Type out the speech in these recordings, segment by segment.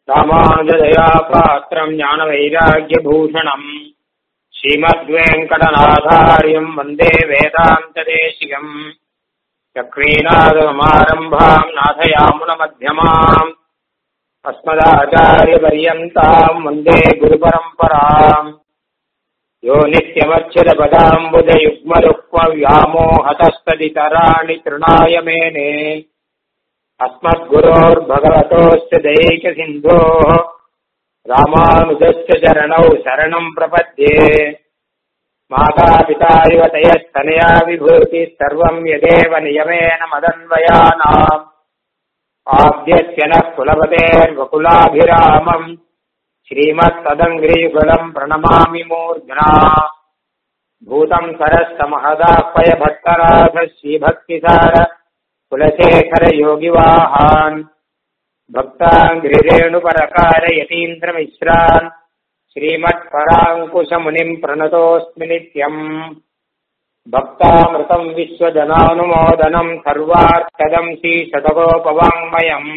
ராமானுஜதயா பாத்திரம் ஞானவைராக்கியபூஷணம் ஸ்ரீமத்வேங்கடநாதாரியம் வந்தே வேதாந்ததேசிகம் சக்ரீநாதமாரம்பாம் நாதயாமுனமத்தியமாம் अस्मदाचार्यपर्यन्ताम् वन्दे गुरुपरम्पराम् यो नित्यमच्युतपदाम्बुजयुग्मरुक्मव्यामोहतस्तदितराणि तृणाय मेने अस्मद्गुरोर्भगवतोऽस्य दैकसिन्धोः रामानुजस्य चरणौ शरणम् प्रपद्ये मातापिता इव तयस्तनया विभूतिः सर्वम् यदेव नियमेन मदन्वयानाम् आद्यस्य नः कुलपतेर्वकुलाभिरामम् श्रीमत्तदङ्घ्रीकुलम् प्रणमामि मूर्ध्ना भूतम् सरस्य महदाह्वय भट्टराथ श्रीभक्तिसार कुलशेखरयोगिवाहान् भक्ताङ्घ्रिरेणुपरकार यतीन्द्रमिश्रान् श्रीमत्पराङ्कुशमुनिम् प्रणतोऽस्मि नित्यम् भक्तामृतम् विश्वजनानुमोदनम् सर्वार्थदम् श्रीशतकोपवाङ्मयम्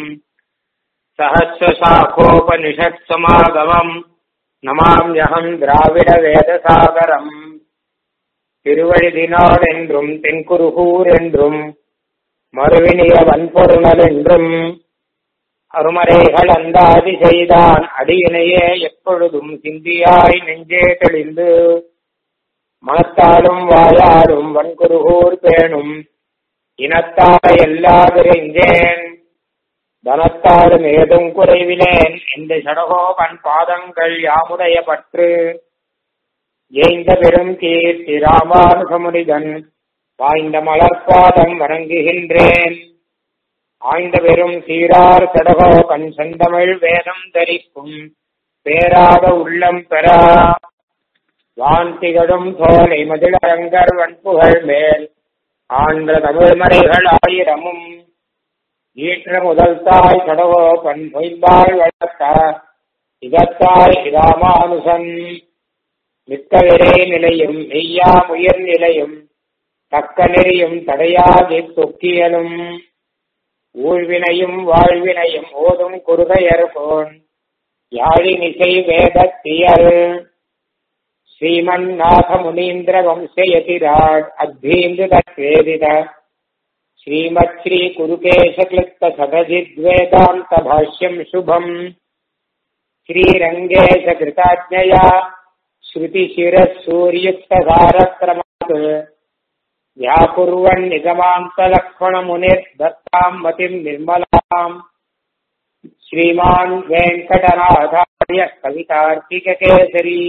सहस्रशाखोपनिषत्समागमम् நமாம்யகம் திராவிட வேதசாகரம் திருவழிதினார் என்றும் தென்குருகூர் என்றும் மறுவினிய வன்பொருணல் என்றும் அருமறைகள் அந்தாதி செய்தான் அடியினையே எப்பொழுதும் சிந்தியாய் நெஞ்சே தெளிந்து மனத்தாலும் வாயாலும் வன்குருகூர் பேணும் இனத்தால எல்லாதிரைஞ்சேன் தனத்தாலும் ஏதும் குறைவிலேன் இந்த சடகோபன் பாதங்கள் யாமுடைய பற்று ஏய்ந்த பெரும் கீர்த்தி ராமானுசமுனிதன் வாய்ந்த மலர்பாதம் வணங்குகின்றேன் ஆய்ந்த பெரும் சீரார் சடகோபன் செந்தமிழ் வேதம் தரிக்கும் பேராத உள்ளம் பெறா வான் திகழும் சோலை மதிலரங்கர் வன்புகள் மேல் ஆன்ற தமிழ்மறைகள் ஆயிரமும் ஈற்ற முதல் தாய் கடவோப்பன் பொய்பாய் வளர்த்த இதத்தாய் இராமானுசன் மிக்க விரை நிலையும் மெய்யா உயர் நிலையும் தக்க நெறியும் தடையாகி தொக்கியலும் ஊழ்வினையும் வாழ்வினையும் ஓதும் குருகையர்கோன் யாழினிசை வேதத்தியல் श्रीमन्नाथ मुनीन्द्र वंशयतिराट् अभ्येन्दु तत्वेदित श्रीमच्छ्री कुरुकेशक्लुप्त सदजिद्वेदान्त भाष्यम् शुभम् श्रीरङ्गेश कृताज्ञया श्रुतिशिरः सूर्युक्तधारक्रमात् व्याकुर्वन् निगमान्तलक्ष्मणमुनिर्दत्ताम् मतिम् निर्मलाम् श्रीमान् वेङ्कटनाथार्य कवितार्किककेसरी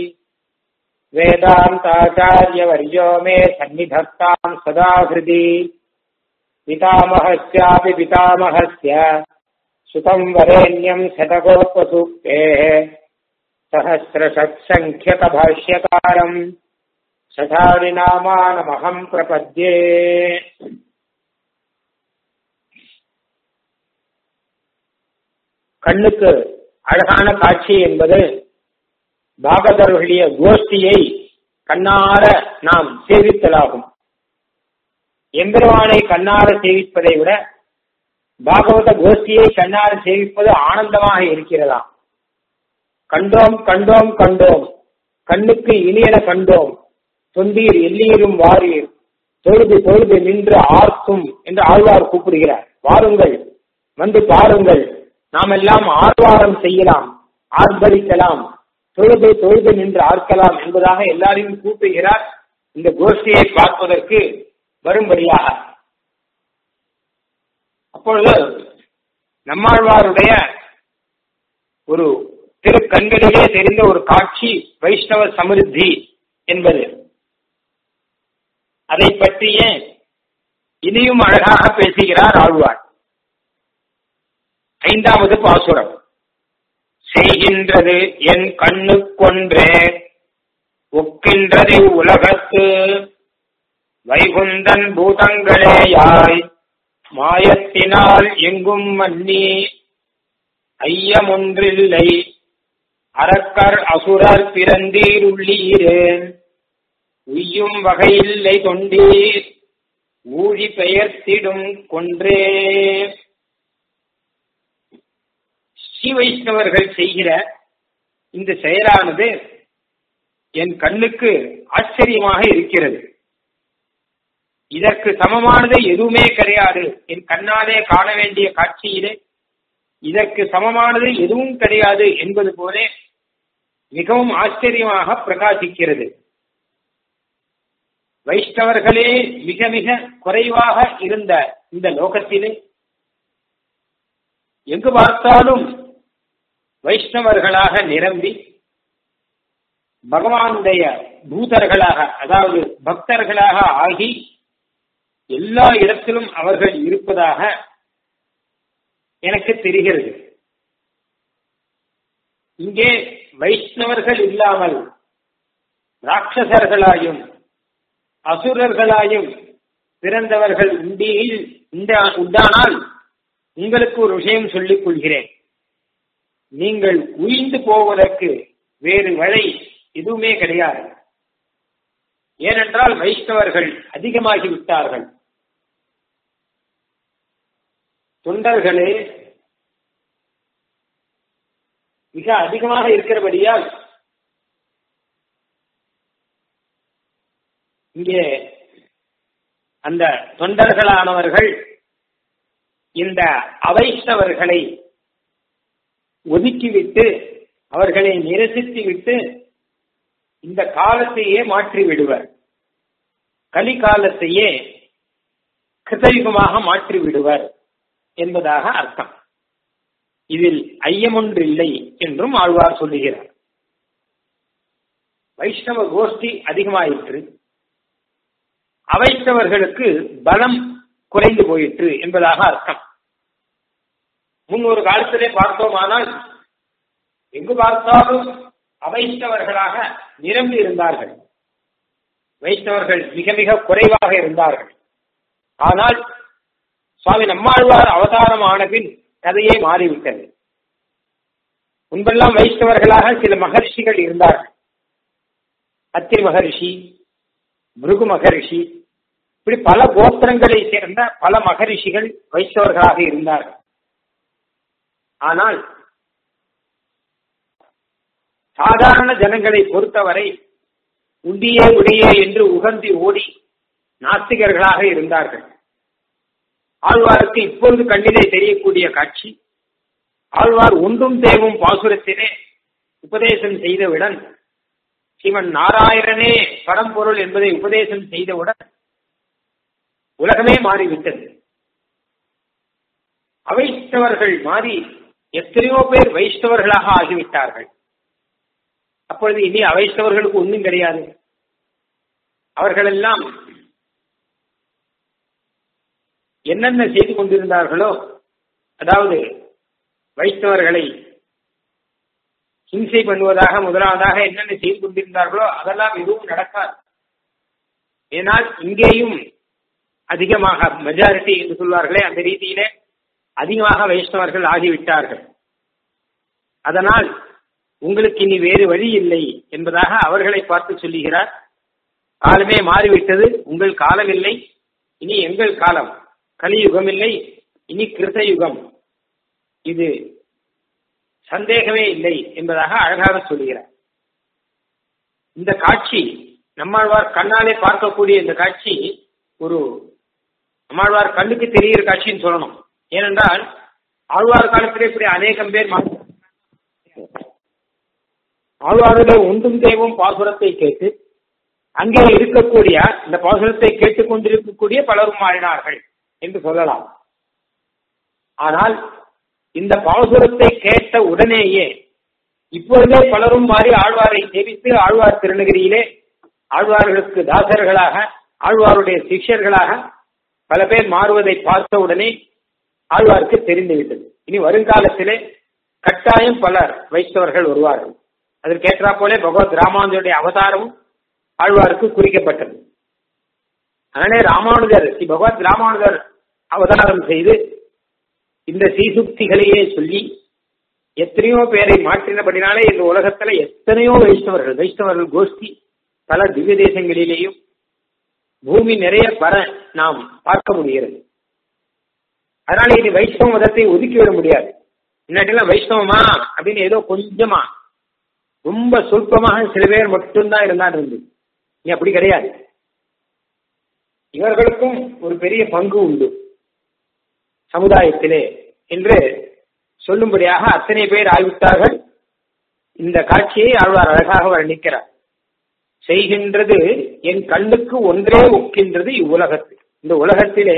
वेदान्ताचार्यवर्यो मे सन्निधत्ताम् सदा हृदि पितामहस्यापि पितामहस्य सुतम् वरेण्यम् शतकोपसूक्तेः सहस्रषट्सङ्ख्यकभाष्यकारम् शठारिनामानमहम् प्रपद्ये கண்ணுக்கு அழகான காட்சி என்பது பாகதர்களுடைய கோஷ்டியை கண்ணார நாம் சேவித்தலாகும் எம்பெருமானை கண்ணார சேவிப்பதை விட பாகவத கோஷ்டியை கண்ணார சேவிப்பது ஆனந்தமாக இருக்கிறதாம் கண்டோம் கண்டோம் கண்டோம் கண்ணுக்கு இனியன கண்டோம் தொண்டீர் எல்லீரும் வாரீர் தொழுது தொழுது நின்று ஆர்க்கும் என்று ஆழ்வார் கூப்பிடுகிறார் வாருங்கள் வந்து பாருங்கள் நாம் எல்லாம் ஆர்வாரம் செய்யலாம் ஆர்ப்பரிக்கலாம் தொழுது தொழுது நின்று ஆர்க்கலாம் என்பதாக எல்லாரையும் கூப்பிடுகிறார் இந்த கோஷ்டியை பார்ப்பதற்கு வரும்படியாக அப்பொழுது நம்மாழ்வாருடைய ஒரு திருக்கண்களிலே தெரிந்த ஒரு காட்சி வைஷ்ணவ சமிருத்தி என்பது அதை பற்றிய இனியும் அழகாக பேசுகிறார் ஆழ்வார் ஐந்தாவது பாசுரம் செய்கின்றது என் கண்ணு கொன்றே ஒக்கின்றது உலகத்து வைகுந்தன் பூதங்களேயாய் மாயத்தினால் எங்கும் மன்னி ஐயமொன்றில்லை அரக்கர் அசுரர் பிறந்தீருள்ளீரேன் உய்யும் வகையில்லை தொண்டீர் ஊழி பெயர்த்திடும் கொன்றே ஸ்ரீ வைஷ்ணவர்கள் செய்கிற இந்த செயலானது என் கண்ணுக்கு ஆச்சரியமாக இருக்கிறது இதற்கு சமமானது எதுவுமே கிடையாது என் கண்ணாலே காண வேண்டிய காட்சியிலே இதற்கு சமமானது எதுவும் கிடையாது என்பது போல மிகவும் ஆச்சரியமாக பிரகாசிக்கிறது வைஷ்ணவர்களே மிக மிக குறைவாக இருந்த இந்த லோகத்திலே எங்கு பார்த்தாலும் வைஷ்ணவர்களாக நிரம்பி பகவானுடைய பூதர்களாக அதாவது பக்தர்களாக ஆகி எல்லா இடத்திலும் அவர்கள் இருப்பதாக எனக்கு தெரிகிறது இங்கே வைஷ்ணவர்கள் இல்லாமல் ராட்சசர்களாயும் அசுரர்களாயும் பிறந்தவர்கள் உண்டியில் உண்டானால் உங்களுக்கு ஒரு விஷயம் சொல்லிக் கொள்கிறேன் நீங்கள் உயிர்ந்து போவதற்கு வேறு வழி எதுவுமே கிடையாது ஏனென்றால் வைஷ்ணவர்கள் அதிகமாகி விட்டார்கள் தொண்டர்களே மிக அதிகமாக இருக்கிறபடியால் இங்கே அந்த தொண்டர்களானவர்கள் இந்த அவைஷ்ணவர்களை ஒதுக்கிவிட்டு அவர்களை நிரசித்து விட்டு இந்த காலத்தையே மாற்றி விடுவர் கலிகாலத்தையே கிருதயுகமாக மாற்றி விடுவர் என்பதாக அர்த்தம் இதில் ஐயமொன்று இல்லை என்றும் ஆழ்வார் சொல்லுகிறார் வைஷ்ணவ கோஷ்டி அதிகமாயிற்று அவைஷ்ணவர்களுக்கு பலம் குறைந்து போயிற்று என்பதாக அர்த்தம் முன் ஒரு காலத்திலே பார்த்தோமானால் எங்கு பார்த்தாலும் அவைஷ்ணவர்களாக நிரம்பி இருந்தார்கள் வைஷ்ணவர்கள் மிக மிக குறைவாக இருந்தார்கள் ஆனால் சுவாமி நம்மாழ்வார் அவதாரம் ஆன பின் கதையே மாறிவிட்டது முன்பெல்லாம் வைஷ்ணவர்களாக சில மகர்ஷிகள் இருந்தார்கள் அத்திரி மகரிஷி பிருகு மகரிஷி இப்படி பல கோத்திரங்களை சேர்ந்த பல மகரிஷிகள் வைஷ்ணவர்களாக இருந்தார்கள் ஆனால் சாதாரண ஜனங்களை பொறுத்தவரை உண்டியே உடையே என்று உகந்தி ஓடி நாஸ்திகர்களாக இருந்தார்கள் ஆழ்வாருக்கு இப்பொழுது கண்ணிலே தெரியக்கூடிய காட்சி ஆழ்வார் ஒன்றும் தேவும் பாசுரத்திலே உபதேசம் செய்தவுடன் சிவன் நாராயணனே பரம்பொருள் என்பதை உபதேசம் செய்தவுடன் உலகமே மாறிவிட்டது அவைஷ்ணவர்கள் மாறி எத்தனையோ பேர் வைஷ்ணவர்களாக ஆகிவிட்டார்கள் அப்பொழுது இனி அவைஷ்ணவர்களுக்கு ஒன்றும் கிடையாது அவர்களெல்லாம் என்னென்ன செய்து கொண்டிருந்தார்களோ அதாவது வைஷ்ணவர்களை ஹிம்சை பண்ணுவதாக முதலாவதாக என்னென்ன செய்து கொண்டிருந்தார்களோ அதெல்லாம் எதுவும் நடக்காது ஏனால் இங்கேயும் அதிகமாக மெஜாரிட்டி என்று சொல்வார்களே அந்த ரீதியிலே அதிகமாக வைஷ்ணவர்கள் ஆகிவிட்டார்கள் அதனால் உங்களுக்கு இனி வேறு வழி இல்லை என்பதாக அவர்களை பார்த்து சொல்லுகிறார் காலமே மாறிவிட்டது உங்கள் காலம் இல்லை இனி எங்கள் காலம் கலியுகம் இல்லை இனி கிருத யுகம் இது சந்தேகமே இல்லை என்பதாக அழகாக சொல்லுகிறார் இந்த காட்சி நம்மாழ்வார் கண்ணாலே பார்க்கக்கூடிய இந்த காட்சி ஒரு நம்மாழ்வார் கண்ணுக்கு தெரிகிற காட்சின்னு சொல்லணும் ஏனென்றால் ஆழ்வார் காலத்திலே இப்படி அநேகம் பேர் ஆழ்வாரிலே ஒன்றும் தேவும் பாசுரத்தை கேட்டு அங்கே இருக்கக்கூடிய இந்த பாசுரத்தை கேட்டுக் கொண்டிருக்கக்கூடிய பலரும் மாறினார்கள் என்று சொல்லலாம் ஆனால் இந்த பாசுரத்தை கேட்ட உடனேயே இப்பொழுதே பலரும் மாறி ஆழ்வாரை சேவித்து ஆழ்வார் திருநகிரியிலே ஆழ்வார்களுக்கு தாசர்களாக ஆழ்வாருடைய சிஷ்யர்களாக பல பேர் மாறுவதை பார்த்த உடனே ஆழ்வாருக்கு தெரிந்துவிட்டது இனி வருங்காலத்திலே கட்டாயம் பலர் வைஷ்ணவர்கள் வருவார்கள் அதற்கேற்றா போலே பகவத் ராமானுஜருடைய அவதாரமும் ஆழ்வாருக்கு குறிக்கப்பட்டது அதனே ராமானுஜர் ஸ்ரீ பகவத் ராமானுஜர் அவதாரம் செய்து இந்த சீசுக்திகளையே சொல்லி எத்தனையோ பேரை மாற்றினபடினாலே இந்த உலகத்துல எத்தனையோ வைஷ்ணவர்கள் வைஷ்ணவர்கள் கோஷ்டி பல திவ்ய தேசங்களிலேயும் பூமி நிறைய பர நாம் பார்க்க முடிகிறது அதனால இனி வைஷ்ணவ மதத்தை ஒதுக்கிவிட முடியாது முன்னாடிலாம் வைஷ்ணவமா அப்படின்னு ஏதோ கொஞ்சமா ரொம்ப சொற்பமாக சில பேர் மட்டும்தான் இருந்தான் இருந்து நீ அப்படி கிடையாது இவர்களுக்கும் ஒரு பெரிய பங்கு உண்டு சமுதாயத்திலே என்று சொல்லும்படியாக அத்தனை பேர் ஆய்வித்தார்கள் இந்த காட்சியை ஆழ்வார் அழகாக வர்ணிக்கிறார் செய்கின்றது என் கண்ணுக்கு ஒன்றே ஒக்கின்றது இவ்வுலகத்தில் இந்த உலகத்திலே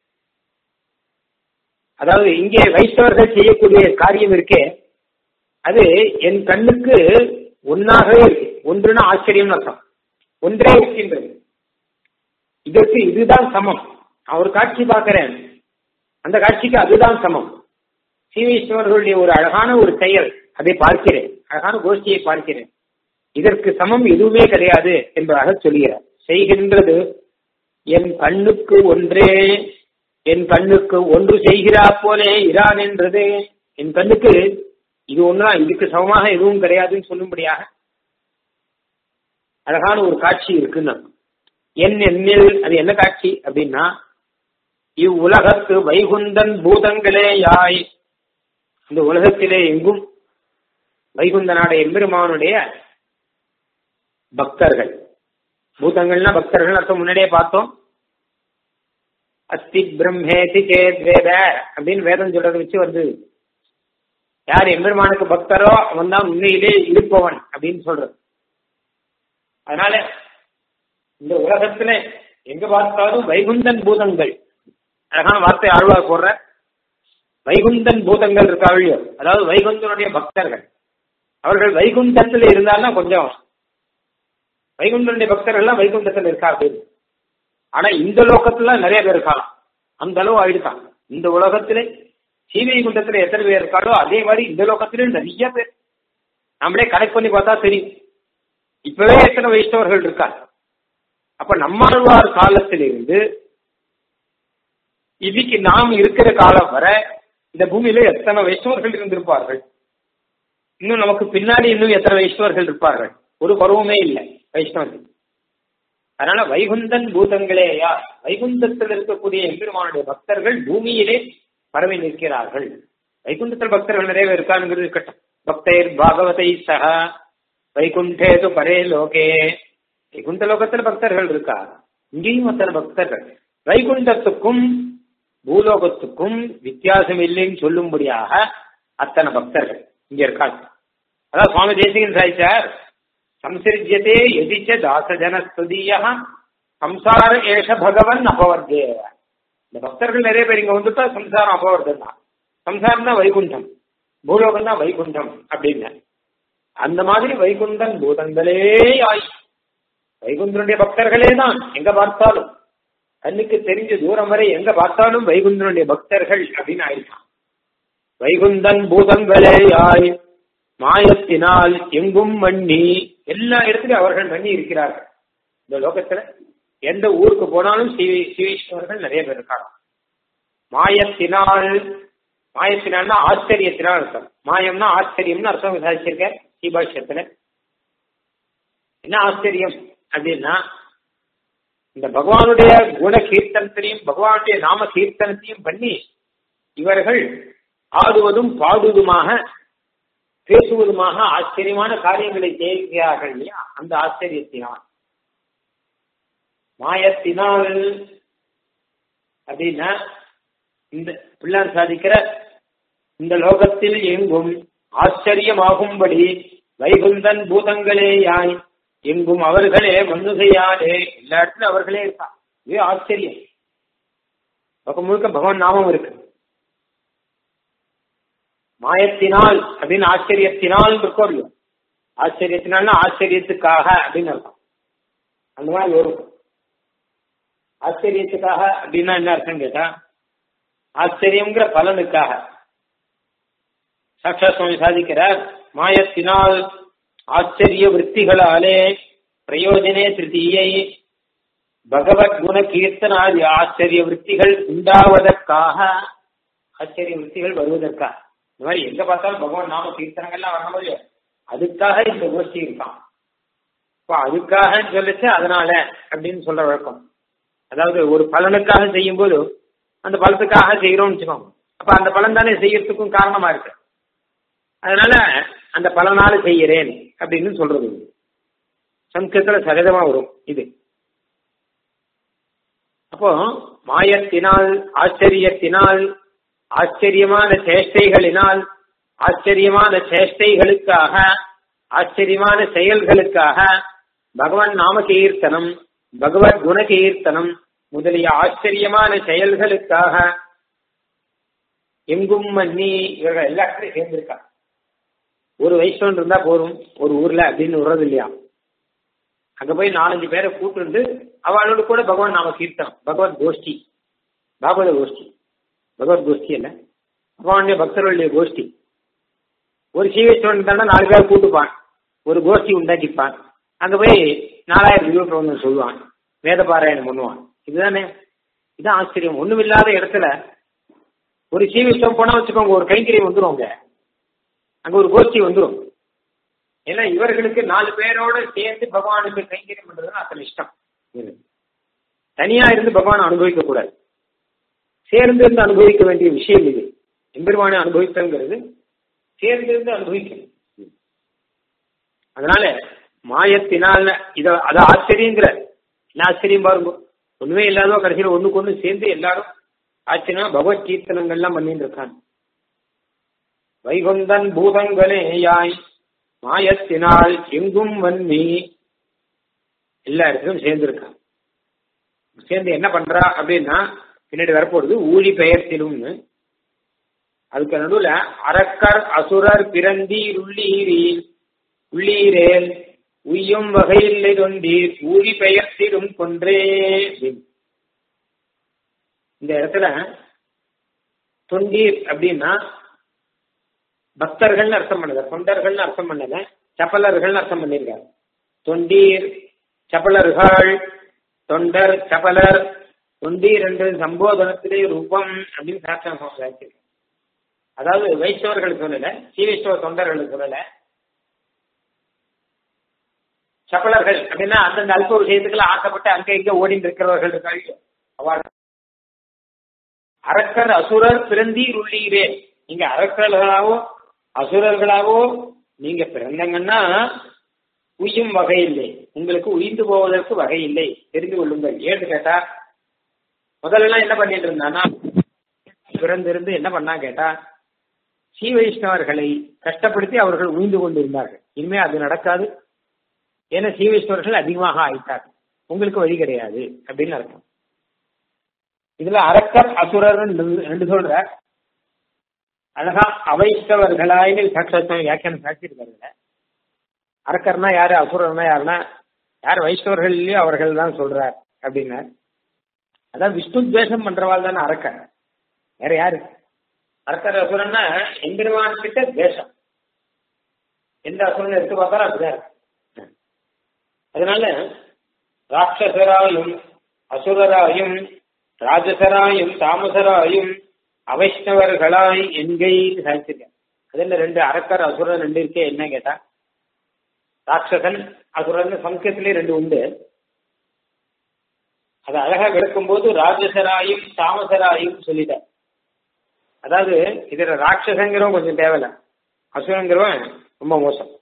அதாவது இங்கே வைஷ்ணவர்கள் செய்யக்கூடிய காரியம் இருக்கே அது என் கண்ணுக்கு ஒன்னாகவே இருக்கு ஒன்றுனா ஆச்சரியம் அர்த்தம் ஒன்றே இருக்கின்றது இதற்கு இதுதான் சமம் நான் ஒரு காட்சி பார்க்கிறேன் அந்த காட்சிக்கு அதுதான் சமம் சீவீஸ்வரர்களுடைய ஒரு அழகான ஒரு செயல் அதை பார்க்கிறேன் அழகான கோஷ்டியை பார்க்கிறேன் இதற்கு சமம் எதுவுமே கிடையாது என்பதாக சொல்கிறார் செய்கின்றது என் கண்ணுக்கு ஒன்றே என் கண்ணுக்கு ஒன்று செய்கிறா போலே இரான் என்றது என் கண்ணுக்கு இது ஒண்ணுதான் இதுக்கு சமமாக எதுவும் கிடையாதுன்னு சொல்லும்படியாக அழகான ஒரு காட்சி இருக்குன்னு என் எண்ணில் அது என்ன காட்சி அப்படின்னா இவ்வுலகத்து வைகுந்தன் பூதங்களே யாய் இந்த உலகத்திலே எங்கும் வைகுந்தனாட எம்பெருமானுடைய பக்தர்கள் பூதங்கள்னா பக்தர்கள் அர்த்தம் முன்னாடியே பார்த்தோம் அஸ்தி பிரம்மேதி சேத் வேத அப்படின்னு வேதம் சொல்றதை வச்சு வருது யார் எம்பெருமானுக்கு பக்தரோ அவன் தான் உண்மையிலே இருப்பவன் அப்படின்னு சொல்றது அதனால இந்த உலகத்துல எங்க பார்த்தாலும் வைகுந்தன் பூதங்கள் அழகான வார்த்தை ஆழ்வார் போடுற வைகுந்தன் பூதங்கள் இருக்காவியோ அதாவது வைகுந்தனுடைய பக்தர்கள் அவர்கள் வைகுந்தத்துல இருந்தாலும் கொஞ்சம் வைகுண்டனுடைய பக்தர்கள்லாம் வைகுண்டத்தில் இருக்கா அப்படின்னு ஆனா இந்த லோகத்துல நிறைய பேர் இருக்கலாம் அந்த அளவு ஆயிடுதான் இந்த உலகத்திலே சீவைகுண்டத்துல எத்தனை பேர் இருக்காளோ அதே மாதிரி இந்த லோகத்திலும் நிறைய பேர் நம்மளே கனெக்ட் பண்ணி பார்த்தா தெரியும் இப்பவே எத்தனை வைஷ்ணவர்கள் இருக்காங்க அப்ப நம்மாழ்வார் காலத்திலிருந்து இன்னைக்கு நாம் இருக்கிற காலம் வரை இந்த பூமியில எத்தனை வைஷ்ணவர்கள் இருந்திருப்பார்கள் இன்னும் நமக்கு பின்னாடி இன்னும் எத்தனை வைஷ்ணவர்கள் இருப்பார்கள் ஒரு பருவமே இல்லை வைஷ்ணவர்கள் அதனால வைகுந்தன் பூதங்களே யார் வைகுந்தத்தில் இருக்கக்கூடிய எம்பெருமானுடைய பக்தர்கள் பூமியிலே பரவி நிற்கிறார்கள் வைகுண்டத்தில் பக்தர்கள் நிறைய பேர் இருக்காங்கிறது இருக்கட்டும் பக்தர் பாகவதை சக வைகுண்டேது பரே லோகே வைகுண்ட லோகத்தில் பக்தர்கள் இருக்கா இங்கேயும் அத்தனை பக்தர்கள் வைகுண்டத்துக்கும் பூலோகத்துக்கும் வித்தியாசம் இல்லைன்னு சொல்லும்படியாக அத்தனை பக்தர்கள் இங்க இருக்காங்க அதாவது சுவாமி தேசிகன் சாய்ச்சார் சம்சிருஜ்யதே எதிச்ச தாசஜன ஸ்துதிய சம்சார ஏஷ பகவன் அபவர்தே இந்த பக்தர்கள் நிறைய பேர் இங்க வந்துட்டா சம்சாரம் அபவர்தம் தான் சம்சாரம் தான் வைகுண்டம் பூலோகம் தான் வைகுண்டம் அப்படின்னு அந்த மாதிரி வைகுண்டன் பூதங்களே ஆய் வைகுந்தனுடைய பக்தர்களே தான் எங்க பார்த்தாலும் கண்ணுக்கு தெரிஞ்ச தூரம் வரை எங்க பார்த்தாலும் வைகுந்தனுடைய பக்தர்கள் அப்படின்னு ஆயிருக்கான் வைகுந்தன் பூதங்களே ஆய் மாயத்தினால் எங்கும் மண்ணி எல்லா இடத்துலயும் அவர்கள் மண்ணி இருக்கிறார்கள் இந்த லோகத்துல எந்த ஊருக்கு போனாலும் சிவி சிவீஸ்வரர்கள் நிறைய பேர் இருக்காங்க மாயத்தினால் மாயத்தினால்னா ஆச்சரியத்தினால் அர்த்தம் மாயம்னா ஆச்சரியம்னு அர்த்தம் விசாரிச்சிருக்க சீபாஷ்யத்துல என்ன ஆச்சரியம் அப்படின்னா இந்த பகவானுடைய குண கீர்த்தனத்திலையும் பகவானுடைய நாம கீர்த்தனத்தையும் பண்ணி இவர்கள் ஆடுவதும் பாடுவதுமாக பேசுவதுமாக ஆச்சரியமான காரியங்களை செய்கிறார்கள் இல்லையா அந்த ஆச்சரியத்தினால் மாயத்தினால் அப்படின்னா இந்த பிள்ளார் சாதிக்கிற இந்த லோகத்தில் எங்கும் ஆச்சரியமாகும்படி வைகுந்தன் பூதங்களே யாய் எங்கும் அவர்களே மனுகையாலே எல்லா இடத்துலயும் அவர்களே இருக்கா இது ஆச்சரியம் பக்கம் முழுக்க பகவான் நாமம் இருக்கு மாயத்தினால் அப்படின்னு ஆச்சரியத்தினால் இருக்கோ இல்லையோ ஆச்சரியத்தினால்னா ஆச்சரியத்துக்காக அப்படின்னு அர்த்தம் அந்த மாதிரி வரும் ஆச்சரியத்துக்காக அப்படின்னா என்ன அர்த்தம் கேட்டா ஆச்சரியங்கிற பலனுக்காக சாட்சா சுவாமி சாதிக்கிறார் மாயத்தினால் ஆச்சரிய விற்த்திகளாலே பிரயோஜனே திருத்தீயை பகவத் குண கீர்த்தனாதி ஆச்சரிய விற்த்திகள் உண்டாவதற்காக ஆச்சரிய விற்த்திகள் வருவதற்காக இந்த மாதிரி எங்க பார்த்தாலும் பகவான் நாம கீர்த்தனங்கள்லாம் வரணும் இல்லையோ அதுக்காக இந்த கோஷ்டி இருக்கான் இப்போ அதுக்காக சொல்லிச்சு அதனால அப்படின்னு சொல்ற வழக்கம் அதாவது ஒரு பலனுக்காக செய்யும் போது அந்த பலத்துக்காக செய்யறோம்னு வச்சுக்கோங்க அப்ப அந்த பலன் தானே செய்யறதுக்கும் காரணமா இருக்கு அதனால அந்த பல நாள் செய்கிறேன் அப்படின்னு சொல்றது உண்டு. சம்ஸ்கிருதத்துல சகஜமா வரும் இது அப்போ மாயத்தினால் ஆச்சரியத்தினால் ஆச்சரியமான சேஷ்டைகளினால் ஆச்சரியமான சேஷ்டைகளுக்காக ஆச்சரியமான செயல்களுக்காக பகவான் நாம கீர்த்தனம் பகவத் குண கீர்த்தனம் முதலிய ஆச்சரியமான செயல்களுக்காக எங்கும் மன்னி இவர்கள் எல்லாத்தையும் சேர்ந்திருக்காங்க ஒரு வைஷ்ணவன் இருந்தா போதும் ஒரு ஊர்ல அப்படின்னு விடுறது இல்லையா அங்க போய் நாலஞ்சு பேரை கூப்பிட்டு அவளோட கூட பகவான் நாம கீர்த்தனம் பகவத் கோஷ்டி பாகவத கோஷ்டி பகவத் கோஷ்டி அல்ல பகவானுடைய பக்தர்களுடைய கோஷ்டி ஒரு சீவேஸ்வரன் தானே நாலு பேர் கூட்டுப்பான் ஒரு கோஷ்டி உண்டாக்கிப்பான் அங்க போய் நாலாயிரம் கிலோமீட்டர் சொல்லுவான் வேத பாராயணம் பண்ணுவான் இதுதானே இதுதான் ஆச்சரியம் ஒண்ணுமில்லாத இடத்துல ஒரு சீவிஷ்டம் போனா வச்சுக்கோங்க ஒரு கைங்கரியம் வந்துரும் அங்க அங்க ஒரு கோஷ்டி வந்துரும் ஏன்னா இவர்களுக்கு நாலு பேரோட சேர்ந்து பகவானுக்கு கைங்கரியம் பண்றதுன்னா அத்தனை இஷ்டம் இவருக்கு. தனியா இருந்து பகவான் அனுபவிக்க கூடாது சேர்ந்து இருந்து அனுபவிக்க வேண்டிய விஷயம் இது எம்பெருமானை அனுபவித்தங்கிறது சேர்ந்து இருந்து அனுபவிக்கணும் அதனால மாயத்தினால இத அத ஆச்சரியங்கிற என்ன ஆச்சரியம் பாருங்க ஒண்ணுமே இல்லாதோ கடைசியில் ஒண்ணுக்கு ஒண்ணு சேர்ந்து எல்லாரும் ஆச்சரியமா பகவத் கீர்த்தனங்கள்லாம் பண்ணிட்டு இருக்காங்க வைகுந்தன் பூதங்களேயாய் மாயத்தினால் எங்கும் வன்னி எல்லா இடத்துலும் சேர்ந்திருக்காங்க சேர்ந்து என்ன பண்றா அப்படின்னா பின்னாடி வரப்போறது ஊழி பெயர்த்திலும்னு அதுக்கு நடுவுல அரக்கர் அசுரர் பிறந்தீர் உள்ளீரீர் உள்ளீரேல் உய்யும் வகையில்லை தொண்டீர் ஊழி பெயர்த்திடும் கொன்றே அப்படின்னு. இந்த இடத்துல தொண்டீர் அப்படின்னா பக்தர்கள்னு அர்த்தம் பண்ணல தொண்டர்கள்னு அர்த்தம் பண்ணல சப்பலர்கள்னு அர்த்தம் பண்ணியிருக்காரு தொண்டீர் சப்பலர்கள் தொண்டர் சபலர் தொண்டீர் என்று சம்போதனத்திலே ரூபம் அப்படின்னு சாஸ்திரம் சொல்லியிருக்கு. அதாவது வைஷ்ணவர்கள் சொல்லல சீவைஷ்ணவ தொண்டர்கள் சொல்லல சபலர்கள் அப்படின்னா அந்தந்த அல்ப விஷயத்துக்குள்ள ஆசைப்பட்டு அங்க இங்க ஓடிட்டு இருக்கிறவர்கள் இருக்காங்க அவள் அரக்கர் அசுரர் பிறந்தீர் உள்ளீரே நீங்க அரக்கர்களாவோ அசுரர்களாவோ நீங்க பிறந்தங்கன்னா உய்யும் வகை இல்லை உங்களுக்கு உயிர்ந்து போவதற்கு வகை இல்லை தெரிந்து கொள்ளுங்கள் ஏன்னு கேட்டா முதல்ல எல்லாம் என்ன பண்ணிட்டு இருந்தானா பிறந்திருந்து என்ன பண்ணா கேட்டா ஸ்ரீ வைஷ்ணவர்களை கஷ்டப்படுத்தி அவர்கள் உயிர்ந்து கொண்டிருந்தார்கள் இனிமே அது நடக்காது ஏன்னா ஸ்ரீ வைஷ்ணவர்கள் அதிகமாக ஆயிட்டார்கள் உங்களுக்கு வழி கிடையாது அப்படின்னு அர்த்தம் இதுல அரக்கர் அசுரர் ரெண்டு சொல்ற அழகா அவைஷ்ணவர்களாயின்னு சாட்சாத்தம் வியாக்கியானம் சாட்சியிருக்காருல்ல அரக்கர்னா யாரு அசுரர்னா யாருன்னா யார் வைஷ்ணவர்கள் இல்லையோ அவர்கள் தான் சொல்றார் அப்படின்னார் அதான் விஷ்ணு துவேஷம் பண்றவாள் தானே அரக்கர் வேற யாரு அரக்கர் அசுரன்னா எம்பெருமான் கிட்ட துவேஷம் எந்த அசுரன் எடுத்து பார்த்தாலும் அப்படிதான் இருக்கு அதனால ராட்சசராயும் அசுரராயும் ராஜசராயும் தாமசராயும் அவைஷ்ணவர்களாய் என்கை சாதிச்சிருக்கேன் அதுல ரெண்டு அரக்கர் அசுரன் ரெண்டு இருக்கே என்ன கேட்டா ராட்சசன் அசுரன் சம்ஸ்கிருத்திலே ரெண்டு உண்டு அது அழகா விளக்கும் போது ராஜசராயும் தாமசராயும் சொல்லிட்டார் அதாவது இதுல ராட்சசங்கிறவன் கொஞ்சம் தேவையில்ல அசுரங்கிறவன் ரொம்ப மோசம்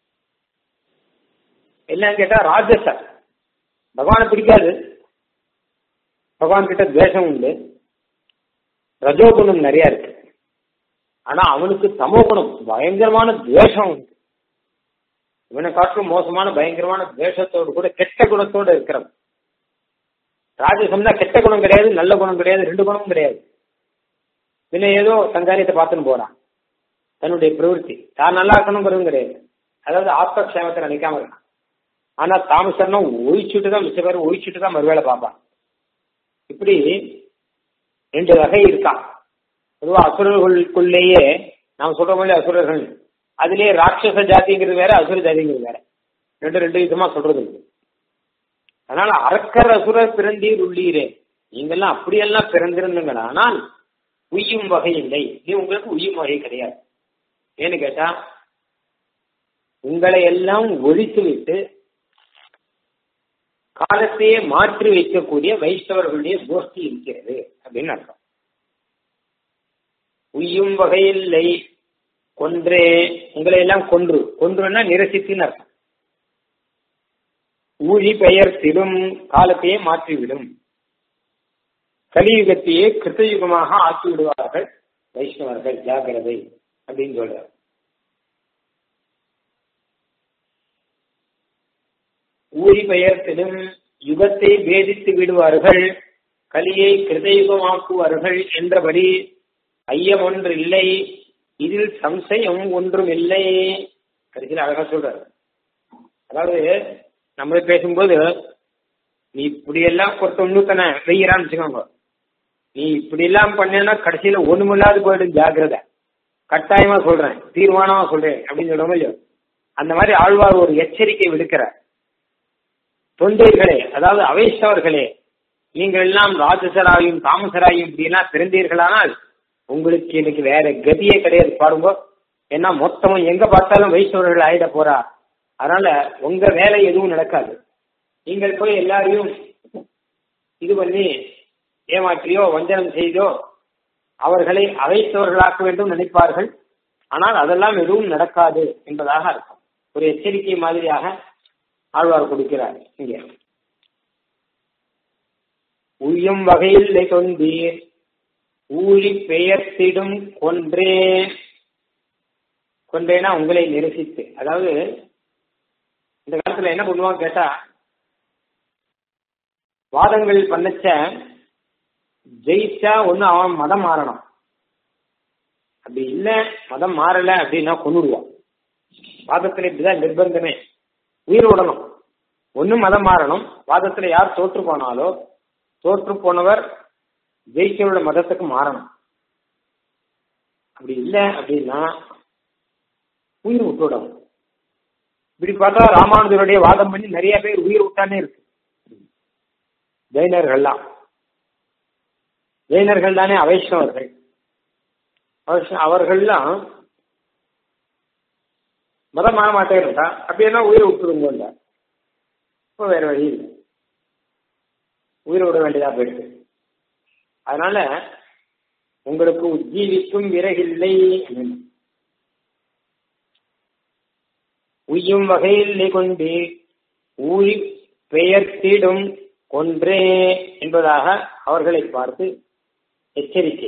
என்னன்னு கேட்டா ராஜச பகவானை பிடிக்காது பகவான் கிட்ட துவேஷம் உண்டு ரஜோகுணம் நிறைய இருக்கு ஆனா அவனுக்கு தமோகுணம் பயங்கரமான துவேஷம் உண்டு இவனை காட்டிலும் மோசமான பயங்கரமான துவேஷத்தோடு கூட கெட்ட குணத்தோடு இருக்கிறவன் ராஜசம்னா கெட்ட குணம் கிடையாது நல்ல குணம் கிடையாது ரெண்டு குணமும் கிடையாது பின்ன ஏதோ தங்காரியத்தை பார்த்துன்னு போறான் தன்னுடைய பிரவருத்தி தான் நல்லா இருக்கணுங்கிறதும் கிடையாது அதாவது ஆத்மக்ஷேமத்தை நினைக்காம இருக்கான் ஆனா தாமசர்னா ஒழிச்சுட்டு தான் மிச்ச பேர் ஒழிச்சுட்டு தான் மறுவேளை பார்ப்பான் இப்படி ரெண்டு வகை இருக்கான் பொதுவாக அசுரர்களுக்குள்ளேயே நாம் சொல்ற மாதிரி அசுரர்கள் அதுலயே ராட்சச ஜாதிங்கிறது வேற அசுர ஜாதிங்கிறது வேற ரெண்டு ரெண்டு விதமா சொல்றது உண்டு. அதனால அரக்கர் அசுரர் பிறந்தீர் உள்ளீரே நீங்கெல்லாம் அப்படியெல்லாம் பிறந்திருந்தீங்க ஆனால் உய்யும் வகை இல்லை நீ உங்களுக்கு உய்யும் வகை கிடையாது ஏன்னு கேட்டா உங்களை எல்லாம் ஒழித்து விட்டு காலத்தையே மாற்றி வைக்கக்கூடிய வைஷ்ணவர்களுடைய கோஷ்டி இருக்கிறது அப்படின்னு அர்த்தம் உய்யும் வகையில்லை கொன்றே உங்களை எல்லாம் கொன்று கொன்றுன்னா நிரசித்துன்னு அர்த்தம் ஊழி பெயர்த்திடும் காலத்தையே மாற்றிவிடும் கலியுகத்தையே கிருத்தயுகமாக ஆக்கி விடுவார்கள் வைஷ்ணவர்கள் ஜாகிரதை அப்படின்னு சொல்றார் ஊழி பெயர்த்திடும் யுகத்தை பேதித்து விடுவார்கள் கலியை கிருதயுகமாக்குவார்கள் என்றபடி ஐயம் ஒன்று இல்லை இதில் சம்சயம் ஒன்றும் இல்லை கடைசியில் அழகா சொல்றாரு அதாவது நம்ம பேசும்போது நீ இப்படி எல்லாம் ஒருத்த இன்னொருத்தனை வெய்யறான்னு வச்சுக்கோங்க நீ இப்படி எல்லாம் பண்ணேன்னா கடைசியில ஒண்ணுமில்லாது போயிடும் ஜாக்கிரதை கட்டாயமா சொல்றேன் தீர்மானமா சொல்றேன் அப்படின்னு சொல்ல முடியும் அந்த மாதிரி ஆழ்வார் ஒரு எச்சரிக்கை விடுக்கிறார் தொண்டர்களே அதாவது அவைஷ்டவர்களே நீங்கள் எல்லாம் ராஜசராயும் தாமசராயும் இப்படி எல்லாம் பிறந்தீர்களானால் உங்களுக்கு இன்னைக்கு வேற கதியே கிடையாது பாருங்க ஏன்னா மொத்தமும் எங்க பார்த்தாலும் வைஷ்ணவர்கள் ஆயிட போறா அதனால உங்க வேலை எதுவும் நடக்காது நீங்கள் போய் எல்லாரையும் இது பண்ணி ஏமாற்றியோ வஞ்சனம் செய்தோ அவர்களை அவைத்தவர்களாக்க வேண்டும் நினைப்பார்கள் ஆனால் அதெல்லாம் எதுவும் நடக்காது என்பதாக அர்த்தம் ஒரு எச்சரிக்கை மாதிரியாக ஆழ்வார் கொடுக்கிறார் இங்கே உய்யும் வகையில் கொண்டீர் ஊழி பெயர்த்திடும் கொன்றே கொன்றேனா உங்களை நிரசித்து அதாவது இந்த காலத்துல என்ன பண்ணுவாங்க கேட்டா வாதங்கள் பண்ணச்ச ஜெயிச்சா ஒண்ணு அவன் மதம் மாறணும் அப்படி இல்ல மதம் மாறல அப்படின்னா கொண்டுடுவான் வாதத்துல இப்படிதான் நிர்பந்தமே உயிர் விடணும் ஒண்ணு மதம் மாறணும் வாதத்துல யார் தோற்று போனாலோ தோற்று போனவர் ஜெயிச்சவரோட மதத்துக்கு மாறணும் அப்படி இல்லை அப்படின்னா உயிர் விட்டுவிடணும் இப்படி பார்த்தா ராமானுஜருடைய வாதம் பண்ணி நிறைய பேர் உயிர் விட்டானே இருக்கு ஜெயினர்கள்லாம் ஜெயினர்கள் தானே அவைஷ்ணவர்கள் அவர்கள்லாம் மதம் மாற மாட்டேன்டா அப்படின்னா உயிரை விட்டுருங்க இப்போ வேற வழி இல்லை உயிரை விட வேண்டியதா போயிடுது அதனால உங்களுக்கு உஜ்ஜீவிக்கும் விறகில்லை உய்யும் வகையில் கொண்டு ஊழி பெயர்த்திடும் கொன்றே என்பதாக அவர்களை பார்த்து எச்சரிக்கை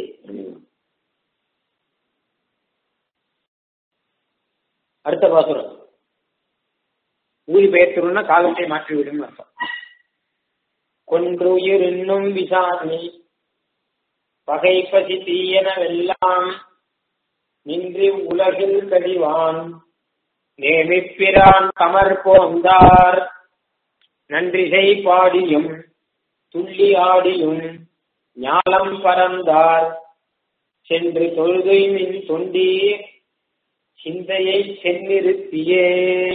அடுத்த பாசுரம் ஊழி பெயர்த்திடும்னா காலத்தை மாற்றிவிடும் அர்த்தம் கொன்றுயிர் இன்னும் விசாரணை பகை பசி தீயனவெல்லாம் நின்று உலகில் கழிவான் நேமிப்பிரான் கமர் போந்தார் நன்றிசை பாடியும் துள்ளி ஆடியும் ஞாலம் பறந்தார் சென்று தொழுகை மின் தொண்டீர் சிந்தையை சென்னிருத்தியே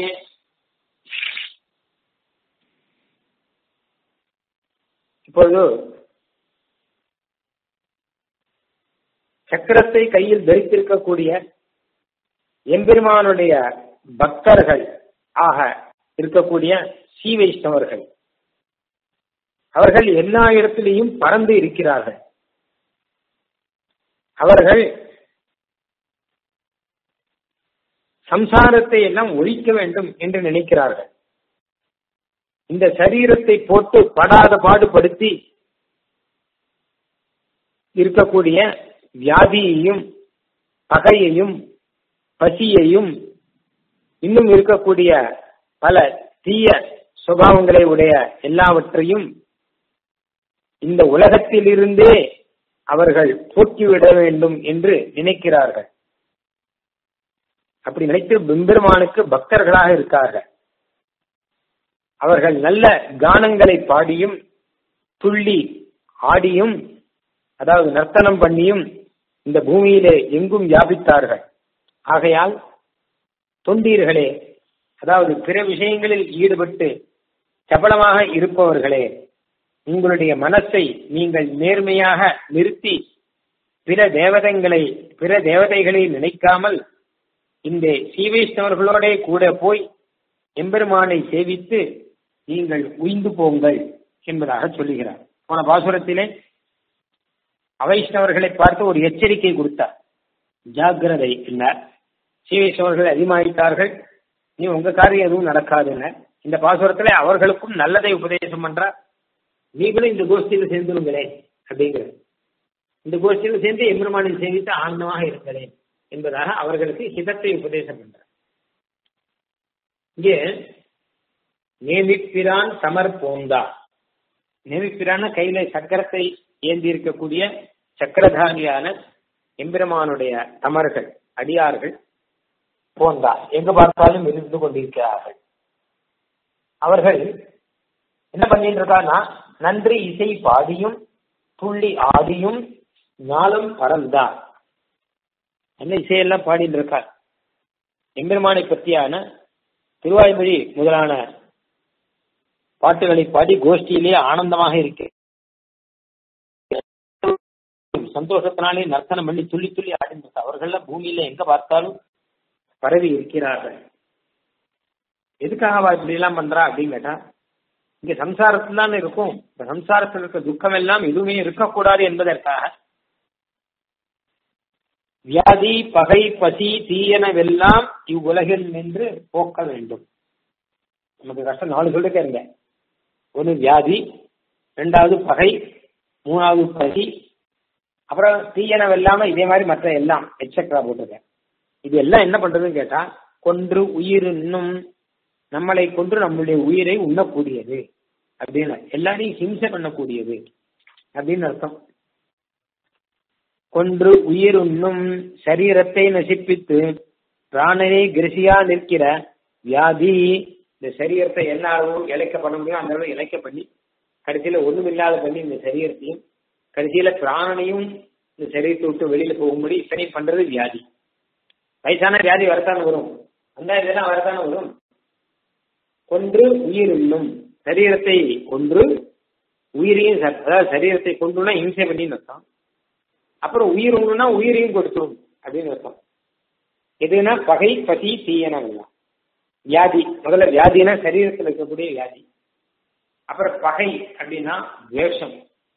இப்பொழுது சக்கரத்தை கையில் தரித்திருக்கக்கூடிய எம்பெருமானுடைய பக்தர்கள் ஆக இருக்கக்கூடிய ஸ்ரீ வைஷ்ணவர்கள் அவர்கள் எல்லா இடத்திலையும் பறந்து இருக்கிறார்கள் அவர்கள் சம்சாரத்தை எல்லாம் ஒழிக்க வேண்டும் என்று நினைக்கிறார்கள் இந்த சரீரத்தை போட்டு படாத பாடுபடுத்தி இருக்கக்கூடிய வியாதியையும் பகையையும் பசியையும் இன்னும் இருக்கக்கூடிய பல தீய சுபாவங்களை உடைய எல்லாவற்றையும் இந்த உலகத்திலிருந்தே அவர்கள் போக்கிவிட வேண்டும் என்று நினைக்கிறார்கள் அப்படி நினைத்து பெம்பெருமானுக்கு பக்தர்களாக இருக்கார்கள் அவர்கள் நல்ல கானங்களை பாடியும் துள்ளி ஆடியும் அதாவது நர்த்தனம் பண்ணியும் இந்த பூமியிலே எங்கும் வியாபித்தார்கள் ஆகையால் தொண்டீர்களே அதாவது பிற விஷயங்களில் ஈடுபட்டு சபலமாக இருப்பவர்களே உங்களுடைய மனசை நீங்கள் நேர்மையாக நிறுத்தி பிற தேவதைகளை பிற தேவதைகளை நினைக்காமல் இந்த சீவைஷ்ணவர்களோட கூட போய் எம்பெருமானை சேவித்து நீங்கள் உய்ந்து போங்கள் என்பதாக சொல்லுகிறார் போன பாசுரத்திலே அவைஷ்ணவர்களை பார்த்து ஒரு எச்சரிக்கை கொடுத்தார் ஜாகிரதை என்றார் சீவைஷ்ணவர்கள் அதிகமாயிட்டார்கள் நீ உங்க காரியம் எதுவும் நடக்காதுன்னு இந்த பாசுரத்துல அவர்களுக்கும் நல்லதை உபதேசம் பண்றார் நீங்களும் இந்த கோஷ்டியில சேர்ந்துருங்களேன் அப்படிங்கிற இந்த கோஷ்டியில சேர்ந்து எம்பெருமானை சேவித்து ஆனந்தமாக இருங்களேன் என்பதாக அவர்களுக்கு ஹிதத்தை உபதேசம் பண்றார் இங்கே நேமிப்பிரான் சமர் போந்தா நேமிப்பிரான கையில சக்கரத்தை ஏந்தி இருக்கக்கூடிய சக்கரதாரியான எம்பெருமானுடைய தமர்கள் அடியார்கள் போந்தா எங்க பார்த்தாலும் இருந்து கொண்டிருக்கிறார்கள் அவர்கள் என்ன பண்ணிட்டு இருக்காங்கன்னா நன்றி இசை பாடியும் துள்ளி ஆடியும் ஞாலம் பறந்தார் என்ன இசையெல்லாம் பாடிட்டு இருக்கார் எம்பெருமானை பற்றியான திருவாய்மொழி முதலான பாட்டுகளை பாடி கோஷ்டியிலே ஆனந்தமாக இருக்கு சந்தோஷத்தினாலே நர்த்தனம் பண்ணி துள்ளி துள்ளி ஆடிட்டு அவர்கள பூமியில எங்க பார்த்தாலும் பரவி இருக்கிறார்கள் எதுக்காக இப்படி எல்லாம் பண்றா அப்படின்னு கேட்டா இங்க சம்சாரத்துல தான் இருக்கும் இந்த சம்சாரத்தில் இருக்க துக்கம் எல்லாம் எதுவுமே இருக்கக்கூடாது என்பதற்காக வியாதி பகை பசி தீயனவெல்லாம் இவ்வுலகில் நின்று போக்க வேண்டும் நமக்கு கஷ்டம் நாலு சொல்லிட்டே இருங்க ஒன்று வியாதி ரெண்டாவது பகை மூணாவது பசி அப்புறம் தீயனவெல்லாம இதே மாதிரி மற்ற எல்லாம் எக்ஸெட்ரா போட்டிருக்கேன் இது எல்லாம் என்ன பண்றதுன்னு கேட்டா கொன்று உயிர் இன்னும் நம்மளை கொன்று நம்மளுடைய உயிரை உண்ணக்கூடியது அப்படின்னு எல்லாரையும் ஹிம்சை பண்ணக்கூடியது அப்படின்னு அர்த்தம் கொன்று உயிர் உண்ணும் சரீரத்தை நசிப்பித்து பிராணனை கிருஷியா நிற்கிற வியாதி இந்த சரீரத்தை என்ன அளவு இழைக்க பண்ண முடியும் அந்த அளவு இழைக்க பண்ணி கடைசியில ஒண்ணும் இல்லாத பண்ணி இந்த சரீரத்தையும் கடைசியில பிராணனையும் இந்த சரீரத்தை விட்டு வெளியில போகும்படி இத்தனையும் பண்றது வியாதி வயசான வியாதி வரத்தானே வரும் அந்த இதெல்லாம் வரத்தானே வரும் கொன்று உயிர் உண்ணும் சரீரத்தை கொன்று உயிரையும் அதாவது சரீரத்தை கொண்டுனா இம்சை பண்ணின்னு அர்த்தம் அப்புறம் உயிர் உண்ணுனா உயிரையும் கொடுத்துரும் அப்படின்னு அர்த்தம் எதுனா பகை பசி தீயனவெல்லாம் வியாதி முதல்ல வியாதினா சரீரத்தில் இருக்கக்கூடிய வியாதி அப்புறம் பகை அப்படின்னா துவேஷம்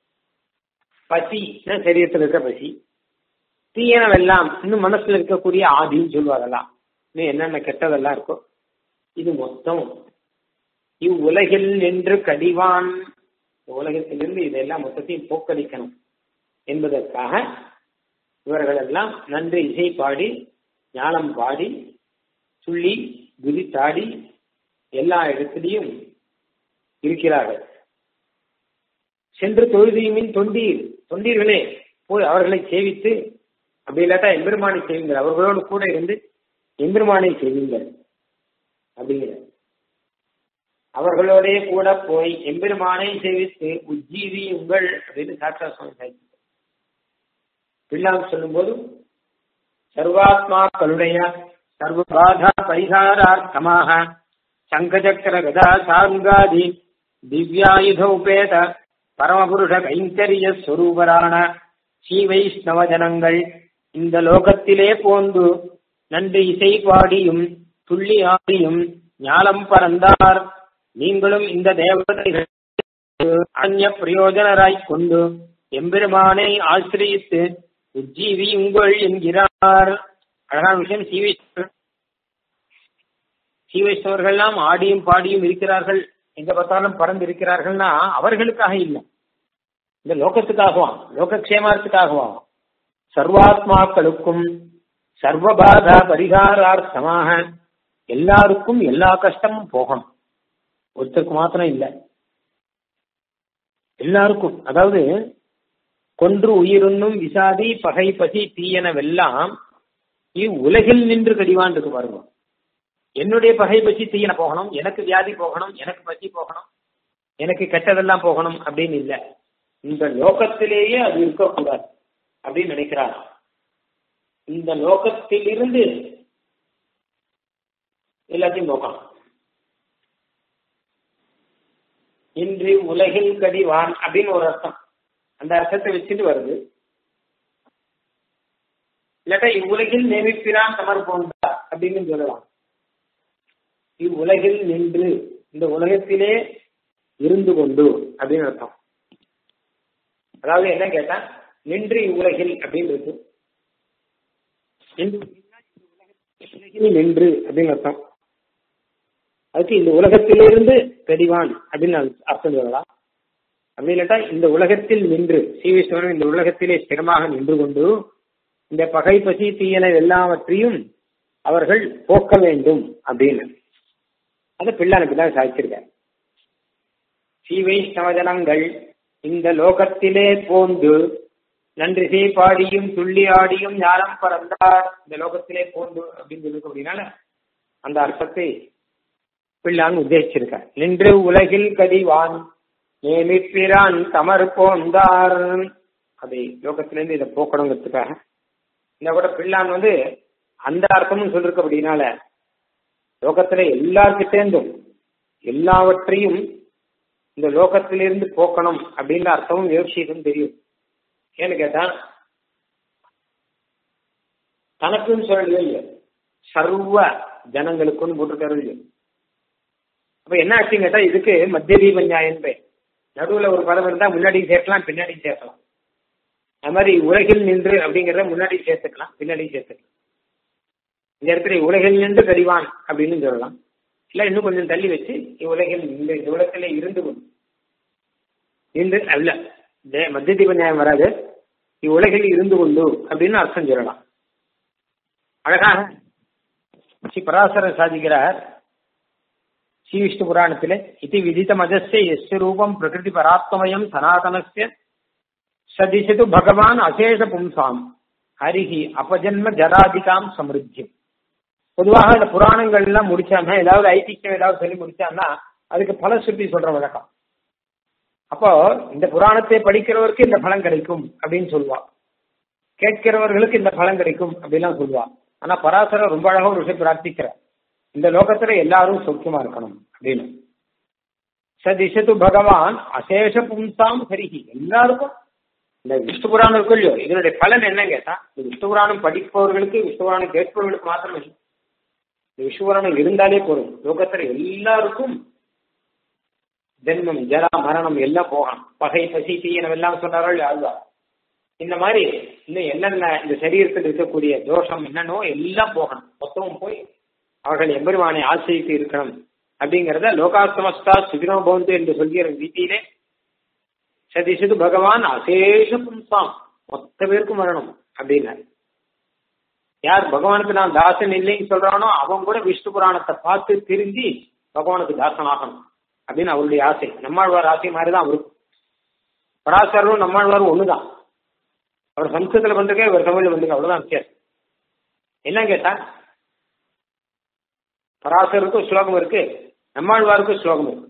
பசினா சரீரத்தில் இருக்க பசி தீயனவெல்லாம் இன்னும் மனசுல இருக்கக்கூடிய ஆதின்னு சொல்லுவாங்கல்லாம் இன்னும் என்னென்ன கெட்டதெல்லாம் இருக்கோ இது மொத்தம் இவ்வுலகில் நின்று கடிவான் உலகத்திலிருந்து இதெல்லாம் மொத்தத்தையும் போக்கடிக்கணும் என்பதற்காக இவர்கள் எல்லாம் நன்று இசை பாடி ஞானம் பாடி துள்ளி குதித்தாடி எல்லா இடத்திலையும் இருக்கிறார்கள் சென்று தொழுதியுமின் தொண்டீர் தொண்டீர்களே போய் அவர்களை சேவித்து அப்படி இல்லாட்டா எம்பெருமானை செய்வீங்கள் அவர்களோடு கூட இருந்து எம்பெருமானை செய்வீங்கள் அப்படிங்கிற அவர்களோடே கூட போய் எம்பெருமானை சேவித்து உஜ்ஜீவி உங்கள் அப்படின்னு சாட்சா சுவாமி சாதித்தார் பிள்ளாம் சொல்லும்போது சர்வாத்மாக்களுடைய சர்வபாதா பரிகாரார்த்தமாக சங்கச்சக்கர கதா சாங்காதி திவ்யாயுத உபேத பரமபுருஷ கைங்கரிய ஸ்வரூபரான ஸ்ரீ வைஷ்ணவ ஜனங்கள் இந்த லோகத்திலே போந்து நன்று இசை பாடியும் துள்ளி ஆடியும் ஞானம் பறந்தார் நீங்களும் இந்த தேவதைகள் அந்நிய பிரயோஜனராய் கொண்டு எம்பெருமானை ஆசிரியித்து உஜ்ஜீவியுங்கள் என்கிறார் அழகான விஷயம் சீவைஷ்ணவர் சீவைஷ்ணவர்கள்லாம் ஆடியும் பாடியும் இருக்கிறார்கள் எங்க பார்த்தாலும் பறந்து இருக்கிறார்கள்னா அவர்களுக்காக இல்லை இந்த லோகத்துக்காகவாம் லோகக்ஷேமார்த்துக்காகவாம் சர்வாத்மாக்களுக்கும் சர்வபாதா பரிகாரார்த்தமாக எல்லாருக்கும் எல்லா கஷ்டமும் போகணும் ஒருத்தருக்கு மாத்திரம் இல்லை எல்லாருக்கும் அதாவது கொன்று உயிருண்ணும் விசாதி பகை பசி தீயனவெல்லாம் இவ்வுலகில் நின்று கடிவான் இருக்கு பாருங்க என்னுடைய பகை பசி தீயன போகணும் எனக்கு வியாதி போகணும் எனக்கு பசி போகணும் எனக்கு கெட்டதெல்லாம் போகணும் அப்படின்னு இல்லை இந்த லோகத்திலேயே அது இருக்கக்கூடாது அப்படின்னு நினைக்கிறார் இந்த லோகத்திலிருந்து எல்லாத்தையும் போகணும் இன்று உலகில் கடிவான் அப்படின்னு ஒரு அர்த்தம் அந்த அர்த்தத்தை வச்சுட்டு வருது இல்லாட்டா இவ்வுலகில் நேமிப்பிரான் தமர் போன்றா அப்படின்னு சொல்லலாம் இவ்வுலகில் நின்று இந்த உலகத்திலே இருந்து கொண்டு அப்படின்னு அர்த்தம் அதாவது என்ன கேட்டா நின்று இவ்வுலகில் அப்படின்னு இருக்கு உலகில் நின்று அப்படின்னு அர்த்தம் அதுக்கு இந்த உலகத்திலிருந்து தெரிவான் அப்படின்னு அர்த்தம் சொல்லலாம் அப்படி இல்லாட்டா இந்த உலகத்தில் நின்று சீவேஸ்வரன் இந்த உலகத்திலே ஸ்திரமாக நின்று கொண்டு இந்த பகை பசி தீயன எல்லாவற்றையும் அவர்கள் போக்க வேண்டும் அப்படின்னு அதை பிள்ளானுக்கு தான் சாதிச்சிருக்கார் சீவைஷ்ணவஜனங்கள் இந்த லோகத்திலே போந்து நன்றிசை பாடியும் துள்ளி ஆடியும் ஞானம் பறந்தார் இந்த லோகத்திலே போந்து அப்படின்னு சொல்லிருக்க அப்படின்னால அந்த அர்த்தத்தை பிள்ளான் உத்தேசிச்சிருக்கார் நின்று உலகில் கதிவான் நேமிப்பிரான் தமர் போந்தார் அதை லோகத்திலேருந்து இதை போக்கணுங்கிறதுக்காக இந்த கூட பிள்ளான் வந்து அந்த அர்த்தமும் சொல்லிருக்க அப்படின்னால லோகத்துல எல்லார்கிட்டேந்தும் எல்லாவற்றையும் இந்த லோகத்திலிருந்து போக்கணும் அப்படின்ற அர்த்தமும் யோசிக்கும் தெரியும் ஏன்னு கேட்டா தனக்குன்னு சொல்லலையோ இல்லையோ சர்வ ஜனங்களுக்குன்னு போட்டிருக்காரு இல்லையோ அப்ப என்ன ஆச்சுன்னு கேட்டா இதுக்கு மத்திய தீப நியாயம் பேர் நடுவுல ஒரு பதம் இருந்தா முன்னாடி சேர்க்கலாம் பின்னாடி சேர்க்கலாம் அது மாதிரி உலகில் நின்று அப்படிங்கறத முன்னாடி சேர்த்துக்கலாம் பின்னாடி சேர்த்துக்கலாம் இந்த இடத்துல உலகில் நின்று கடிவான் அப்படின்னு சொல்லலாம் இல்ல இன்னும் கொஞ்சம் தள்ளி வச்சு உலகில் இந்த உலகத்திலே இருந்து கொண்டு நின்று அல்ல மத்திய தீப நியாயம் வராது இவ்வுலகில் இருந்து கொண்டு அப்படின்னு அர்த்தம் சொல்லலாம் அழகாக ஸ்ரீ பராசரர் சாதிக்கிறார் ஸ்ரீ விஷ்ணு புராணத்திலே இது விதித்த மதஸ்ய எஸ்ய ரூபம் பிரகிருதி பராத்மயம் சனாதனஸ்ய சதிசது பகவான் அசேஷ பும்சாம் ஹரிஹி அபஜன்ம ஜராதிகாம் சமிருத்தியம் பொதுவாக இந்த புராணங்கள் எல்லாம் முடிச்சாங்கன்னா ஏதாவது ஐதிக்கம் ஏதாவது சொல்லி முடிச்சாங்கன்னா அதுக்கு பல சுற்றி சொல்ற வழக்கம் அப்போ இந்த புராணத்தை படிக்கிறவருக்கு இந்த பலன் கிடைக்கும் அப்படின்னு சொல்லுவா கேட்கிறவர்களுக்கு இந்த பலன் கிடைக்கும் அப்படின்லாம் சொல்லுவா ஆனா பராசரர் ரொம்ப அழகா ஒரு விஷயம் பிரார்த்திக்கிறார் இந்த லோகத்துல எல்லாரும் சௌக்கியமா இருக்கணும் அப்படின்னு சதிசது பகவான் அசேஷ பும்சாம் ஹரிஹி எல்லாருக்கும் இந்த விஷ்ணு புராணம் இருக்கும் இல்லையோ இதனுடைய பலன் என்ன கேட்டா இந்த விஷ்ணு புராணம் படிப்பவர்களுக்கு விஷ்ணு புராணம் கேட்பவர்களுக்கு மாத்திரம் இல்லை இந்த விஷ்ணு புராணம் இருந்தாலே போதும் லோகத்துல எல்லாருக்கும் ஜென்மம் ஜரா மரணம் எல்லாம் போகணும் பகை பசி தீயனம் எல்லாம் சொன்னார்கள் அதுதான் இந்த மாதிரி இன்னும் என்னென்ன இந்த சரீரத்தில் இருக்கக்கூடிய தோஷம் என்னன்னோ எல்லாம் போகணும் மொத்தமும் போய் அவர்கள் எம்பெருமானை ஆசிரித்து இருக்கணும் அப்படிங்கிறத லோகாசமஸ்தா சுகினோ பவந்து என்று சொல்கிற ரீதியிலே சதிசது பகவான் அசேஷ பும்சாம் மொத்த பேருக்கும் வரணும் அப்படின்னாரு யார் பகவானுக்கு நான் தாசன் இல்லைன்னு சொல்றானோ அவன் கூட விஷ்ணு புராணத்தை பார்த்து திருந்தி பகவானுக்கு தாசன் ஆகணும் அப்படின்னு அவருடைய ஆசை நம்மாழ்வார் ஆசை மாதிரிதான் அவருக்கு பராசரரும் நம்மாழ்வாரும் ஒண்ணுதான் அவர் சம்ஸ்கிருதத்துல வந்திருக்க இவர் தமிழ்ல வந்திருக்க அவ்வளவுதான் வித்தியாசம் என்ன கேட்டா பராசருக்கும் ஸ்லோகம் இருக்கு நம்மாழ்வாருக்கும் ஸ்லோகம் இருக்கு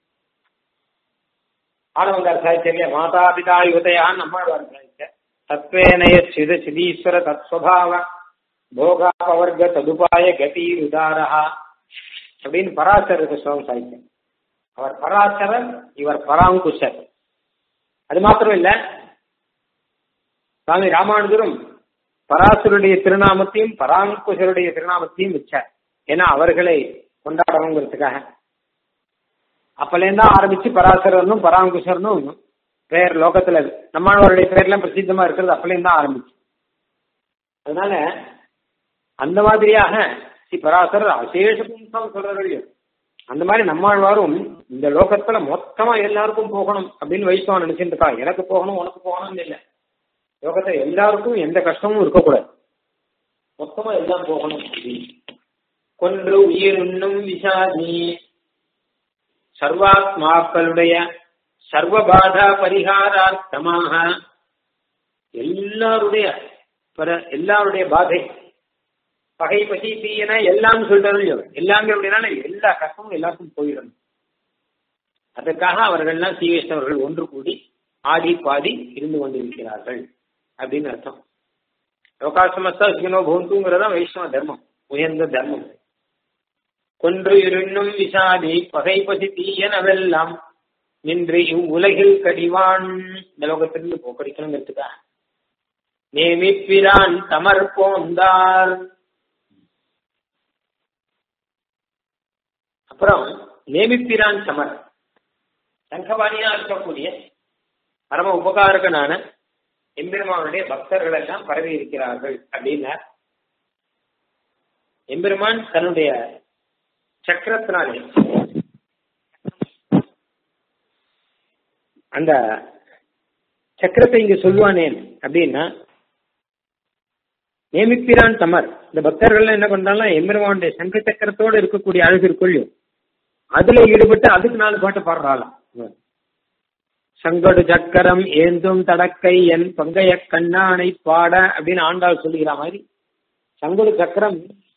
ஆனவந்தார் சாதிச்சரிய மாதா பிதா யுதயான் நம்மாழ்வார் சாதிச்ச தத்வேனய சித சிதீஸ்வர தத்ஸ்வபாவ போகாபவர்க ததுபாய கதி உதாரஹா அப்படின்னு பராசருக்கு ஸ்லோகம் சாதிச்சேன் அவர் பராசரர் இவர் பராங்குஷர் அது மாத்திரம் இல்ல சுவாமி ராமானுஜரும் பராசருடைய திருநாமத்தையும் பராங்குஷருடைய திருநாமத்தையும் வச்சார் ஏன்னா அவர்களை கொண்டாடணுங்கிறதுக்காக அப்பலேருந்தா ஆரம்பிச்சு பராசரனும் பராங்குஷரனும் பெயர் லோகத்துல நம்மளுடைய பெயர்லாம் பிரசித்தமா இருக்கிறது அப்பலேருந்து தான் ஆரம்பிச்சு அதனால அந்த மாதிரியாக ஸ்ரீ பராசரர் அசேஷ பும்சம் சொல்றாரு அந்த மாதிரி நம்மாழ்வாரும் இந்த லோகத்துல மொத்தமா எல்லாருக்கும் போகணும் அப்படின்னு வைஷ்ணவன் நினைச்சிட்டு இருக்கா எனக்கு போகணும் உனக்கு போகணும்னு இல்லை லோகத்துல எல்லாருக்கும் எந்த கஷ்டமும் இருக்கக்கூடாது மொத்தமா எல்லாம் போகணும் அப்படின்னு கொன்று உயிர் உண்ணும் விசாதி சர்வாத்மாக்களுடைய சர்வபாதா பரிகாரார்த்தமாக எல்லாருடைய எல்லாருடைய பாதை பகை பசி தீயன எல்லாம் சொல்றது எல்லாமே அப்படின்னால எல்லா கஷ்டமும் எல்லாருக்கும் போயிடணும் அதற்காக அவர்கள்லாம் சீவேஷ்ணவர்கள் ஒன்று கூடி ஆடி பாடி இருந்து கொண்டிருக்கிறார்கள் அப்படின்னு அர்த்தம் லோகாசமஸ்தா சிவனோ பூந்துங்கிறதா வைஷ்ணவ தர்மம் உயர்ந்த தர்மம் கொன்று இருண்ணும் விசாதி பகை பசி தீயனவெல்லாம் நின்று இவ்வுலகில் கடிவான் இந்த லோகத்திலிருந்து போக்கடிக்கணுங்கிறதுக்காக நேமிப்பிரான் தமர் போந்தார் அப்புறம் நேமிப்பிரான் சமர் சங்கபாணியா இருக்கக்கூடிய பரம உபகாரகனான எம்பெருமானுடைய பக்தர்கள் எல்லாம் பரவி இருக்கிறார்கள் அப்படின்னார் எம்பெருமான் தன்னுடைய சக்கரத்தினாலே அந்த சக்கரத்தை இங்க சொல்லுவானேன் அப்படின்னா நேமிப்பிரான் தமர் இந்த பக்தர்கள் என்ன பண்றாங்கன்னா எம்பெருமானுடைய சங்க சக்கரத்தோடு இருக்கக்கூடிய அழகு இருக்குள்ளும் அதுல ஈடுபட்டு அதுக்கு நாலு பாட்டு பாடுறாளாம் சங்கடு சக்கரம் ஏந்தும் தடக்கை என் பங்கைய கண்ணானை பாட அப்படின்னு ஆண்டாள் சொல்லுகிற மாதிரி சங்கடு சக்கரம்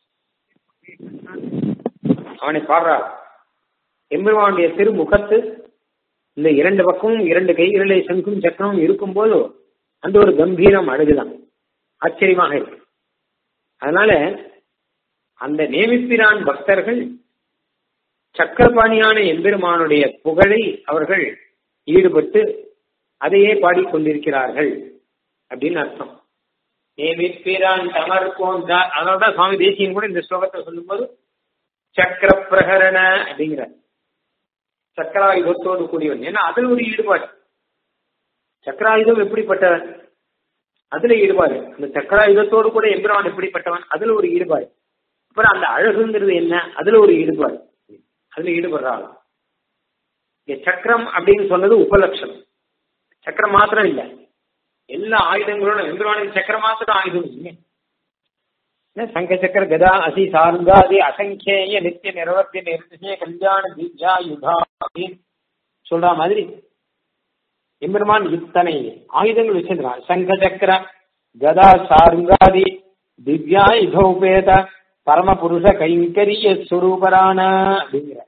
அவனை பாடுறார் எம்பெருமானுடைய திருமுகத்து இந்த இரண்டு பக்கமும் இரண்டு கைகளிலே சங்கும் சக்கரமும் இருக்கும்போது அந்த ஒரு கம்பீரம் அழகுதான் ஆச்சரியமாக இருக்கு அதனால அந்த நேமிப்பிரான் பக்தர்கள் சக்கரபாணியான எம்பெருமானுடைய புகழை அவர்கள் ஈடுபட்டு அதையே பாடிக்கொண்டிருக்கிறார்கள் அப்படின்னு அர்த்தம் நேமிப்பிரான் தமர் போன்றார் அதனால்தான் சுவாமி தேசியன் கூட இந்த ஸ்லோகத்தை சொல்லும்போது சக்கர பிரகரண அப்படிங்கிறார் சக்கராயுதத்தோடு கூடியவன் ஏன்னா அதுல ஒரு ஈடுபாடு சக்கராயுதம் எப்படிப்பட்டவன் அதுல ஈடுபாடு அந்த சக்கராயுதத்தோடு கூட எம்பிரவான் எப்படிப்பட்டவன் அதுல ஒரு ஈடுபாடு அப்புறம் அந்த அழகுங்கிறது என்ன அதுல ஒரு ஈடுபாடு அதுல ஈடுபடுறாங்க சக்கரம் அப்படின்னு சொன்னது உபலட்சணம் சக்கரம் மாத்திரம் இல்ல எல்லா ஆயுதங்களோட எம்பிரவானுக்கு சக்கரம் மாத்திரம் ஆயுதம் இல்லை சங்க சக்கர கதா அசி சார்ந்தாதி அசங்கேய நித்திய நிரவத்திய நிர்திசய கல்யாண தீஜா யுகா அப்படின்னு சொல்ற மாதிரி எம்பெருமான் இத்தனை ஆயுதங்கள் வச்சிருக்கான் சங்க சக்கர கதா சாருங்காதி திவ்யா யுகோபேத பரம புருஷ கைங்கரிய சுரூபரான அப்படிங்கிற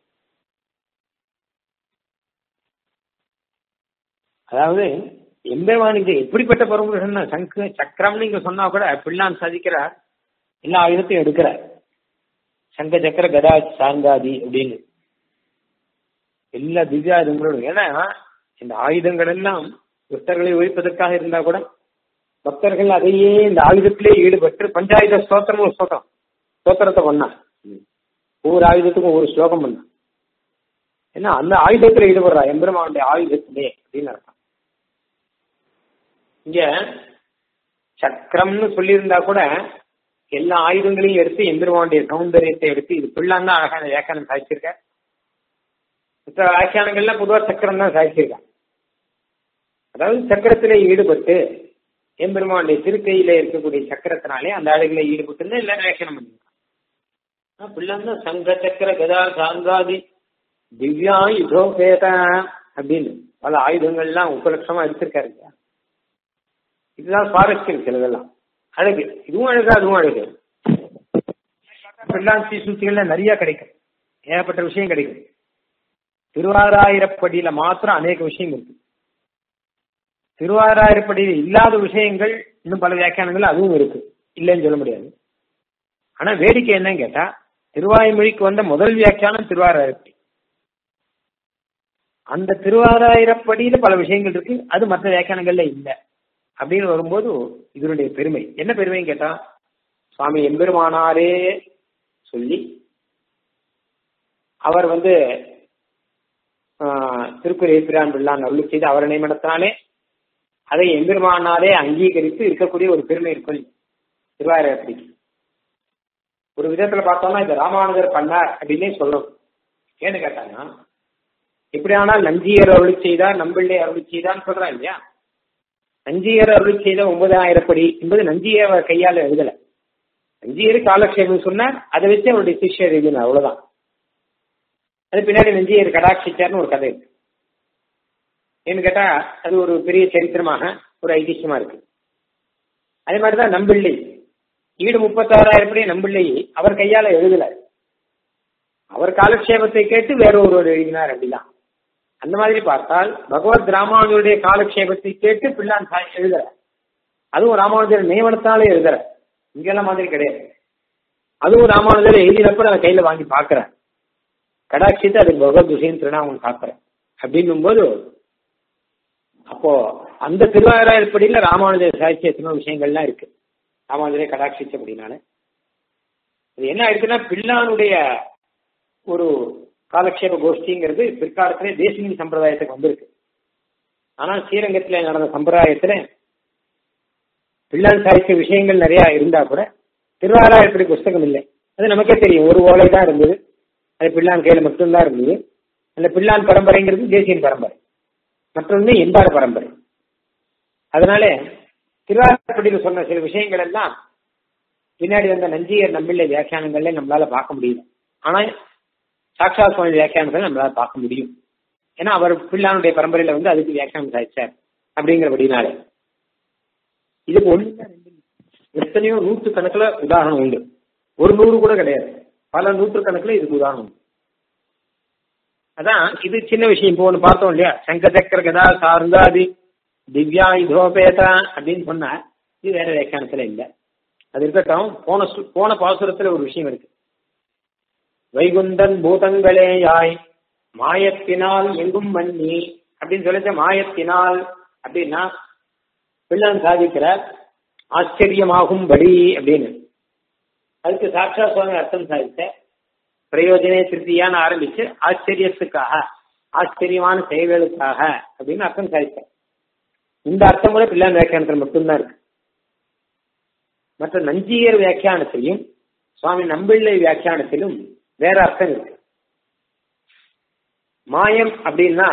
அதாவது எம்பெருமானுக்கு எப்படிப்பட்ட பரமபுருஷன் சங்கு சக்கரம்னு இங்க சொன்னா கூட பிள்ளான் சாதிக்கிறார் எல்லா ஆயுதத்தையும் எடுக்கிறார் சங்க சக்கர கதா சார்ந்தாதி அப்படின்னு எல்லா திவ்யாயுதங்களோடும் ஏன்னா இந்த ஆயுதங்கள் எல்லாம் பக்தர்களை ஒழிப்பதற்காக இருந்தா கூட பக்தர்கள் அதையே இந்த ஆயுதத்திலே ஈடுபட்டு பஞ்சாயுத ஸ்தோத்திரம் ஒரு ஸ்தோத்திரம் ஸ்தோத்திரத்தை பண்ணா ஒவ்வொரு ஆயுதத்துக்கும் ஒவ்வொரு ஸ்லோகம் பண்ணா ஏன்னா அந்த ஆயுதத்துல ஈடுபடுறா எம்பெருமானுடைய ஆயுதத்திலே அப்படின்னு அர்த்தம் இங்க சக்கரம்னு சொல்லியிருந்தா கூட எல்லா ஆயுதங்களையும் எடுத்து எம்பெருமானுடைய சௌந்தரியத்தை எடுத்து இது பிள்ளான் தான் அழகான வியாக்கியானம் சாதிச்சிருக்க மற்ற வியாக்கியானங்கள்லாம் பொதுவாக சக்கரம் தான் சாதிச்சிருக்காங்க அதாவது சக்கரத்திலே ஈடுபட்டு எம்பெருமானுடைய திருக்கையில இருக்கக்கூடிய சக்கரத்தினாலே அந்த அழகில ஈடுபட்டு எல்லாம் வியாக்கியானம் பண்ணிருக்காங்க பிள்ளான் தான் சங்க சக்கர கதா சாங்காதி திவ்யா யுகோபேத அப்படின்னு பல ஆயுதங்கள்லாம் உபலட்சமா எடுத்திருக்காரு இதுதான் சுவாரஸ்யம் சிலதெல்லாம் அழகு இதுவும் அழகு அதுவும் அழகு பிள்ளான் சூழ்ச்சிகள்ல நிறைய கிடைக்கும் ஏகப்பட்ட விஷயம் கிடைக்கும் திருவாராயிரப்படியில மாத்திரம் அநேக விஷயம் இருக்கு திருவாராயிரப்படியில் இல்லாத விஷயங்கள் இன்னும் பல வியாக்கியானங்கள் அதுவும் இருக்கு இல்லைன்னு சொல்ல முடியாது ஆனா வேடிக்கை என்னன்னு கேட்டா திருவாய்மொழிக்கு வந்த முதல் வியாக்கியானம் திருவாராயிரப்படி அந்த திருவாராயிரப்படியில பல விஷயங்கள் இருக்கு அது மற்ற வியாக்கியானங்கள்ல இல்லை அப்படின்னு வரும்போது இதனுடைய பெருமை என்ன பெருமைன்னு கேட்டா சுவாமி எம்பெருமானாரே சொல்லி அவர் வந்து திருக்குறள் ஏற்பிரான் பிள்ளான் அருள் செய்து அவர் நியமனத்தினாலே அதை எம்பெருமானாரே அங்கீகரித்து இருக்கக்கூடிய ஒரு பெருமை இருக்கும் திருவாரூரப்படி ஒரு விதத்துல பார்த்தோம்னா இந்த ராமானுஜர் பண்ணார் அப்படின்னே சொல்றோம் ஏன்னு கேட்டாங்கன்னா எப்படியானால் நஞ்சியர் அருள் செய்தார் நம்பிள்ளை அருள் செய்தான்னு சொல்றான் இல்லையா நஞ்சியர் அருள் செய்த ஒன்பதாயிரப்படி என்பது நஞ்சியர் கையால் எழுதல நஞ்சியர் காலக்ஷேபம் சொன்னார் அதை வச்சு அவருடைய சிஷ்யர் எழுதினார் அவ்வளவுதான் அது பின்னாடி நஞ்சியர் கடாட்சிச்சார்னு ஒரு கதை இருக்கு ஏன்னு கேட்டா அது ஒரு பெரிய சரித்திரமாக ஒரு ஐதிஹ்யமா இருக்கு அதே மாதிரிதான் நம்பிள்ளை ஈடு முப்பத்தாறாயிரப்படி நம்பிள்ளை அவர் கையால எழுதல அவர் காலக்ஷேபத்தை கேட்டு வேற ஒருவர் எழுதினார் அப்படிதான் அந்த மாதிரி பார்த்தால் பகவத் ராமானுஜருடைய காலக்ஷேபத்தை கேட்டு பிள்ளான் எழுதுற அதுவும் ராமானுஜர் நியமனத்தாலே எழுதுற இங்கெல்லாம் மாதிரி கிடையாது அதுவும் ராமானுஜர் எழுதினப்ப அதை கையில வாங்கி பாக்குறேன் கடாட்சித்து அது பகவத் விஷயம் திருநாமம் காக்குறேன் அப்படின்னும் போது அப்போ அந்த திருவாராயப்படியில ராமானுஜர் சாட்சியத்தின விஷயங்கள்லாம் இருக்கு ராமானுஜரே கடாட்சிச்சபடினால இது என்ன ஆயிடுச்சுன்னா பிள்ளானுடைய ஒரு காலக்ஷேப கோஷ்டிங்கிறது பிற்காலத்திலே தேசினி சம்பிரதாயத்துக்கு வந்திருக்கு ஆனால் ஸ்ரீரங்கத்தில் நடந்த சம்பிரதாயத்துல பிள்ளான் சாதித்த விஷயங்கள் நிறைய இருந்தா கூட திருவாராயப்படி புஸ்தகம் இல்லை அது நமக்கே தெரியும் ஒரு ஓலை தான் இருந்தது அது பிள்ளான் கையில் மட்டும்தான் இருந்தது அந்த பிள்ளான் பரம்பரைங்கிறது தேசியன் பரம்பரை மற்றொன்று எம்பாடு பரம்பரை அதனால திருவாரூர்படியில் சொன்ன சில விஷயங்கள் எல்லாம் பின்னாடி வந்த நஞ்சியர் நம்பிள்ளை வியாக்கியானங்கள்ல நம்மளால பார்க்க முடியும் ஆனா சாட்சாத் சுவாமி வியாக்கியானங்களை நம்மளால பார்க்க முடியும் ஏன்னா அவர் பிள்ளானுடைய பரம்பரையில வந்து அதுக்கு வியாக்கியானம் சாதிச்சார் அப்படிங்கிறபடினால இதுக்கு ஒண்ணு எத்தனையோ நூற்று கணக்குல உதாரணம் உண்டு ஒரு நூறு கூட கிடையாது பல நூற்று கணக்குல இதுக்கு உதாரணம் உண்டு அதான் இது சின்ன விஷயம் இப்போ ஒன்று பார்த்தோம் இல்லையா சங்க சக்கர கதா சார்ந்தாதி திவ்யா இதோபேதா அப்படின்னு சொன்னா இது வேற வியாக்கியானத்துல இல்லை அது இருக்கட்டும் போன சு- போன பாசுரத்துல ஒரு விஷயம் இருக்கு வைகுந்தன் பூதங்களே யாய் மாயத்தினால் எங்கும் மன்னி அப்படின்னு சொல்லிச்ச மாயத்தினால் அப்படின்னா பிள்ளன் சாதிக்கிறார் ஆச்சரியமாகும்படி அப்படின்னு அதுக்கு சாட்சா சுவாமி அர்த்தம் சாதித்த பிரயோஜனே திருப்தியான்னு ஆரம்பிச்சு ஆச்சரியத்துக்காக ஆச்சரியமான செயல்களுக்காக அப்படின்னு அர்த்தம் சாதித்தார் இந்த அர்த்தம் கூட பிள்ளான் வியாக்கியானத்தில் மட்டும்தான் இருக்கு மற்ற நஞ்சியர் வியாக்கியானத்திலையும் சுவாமி நம்பிள்ளை வியாக்கியானத்திலும் வேற அர்த்தம் இருக்கு மாயம் அப்படின்னா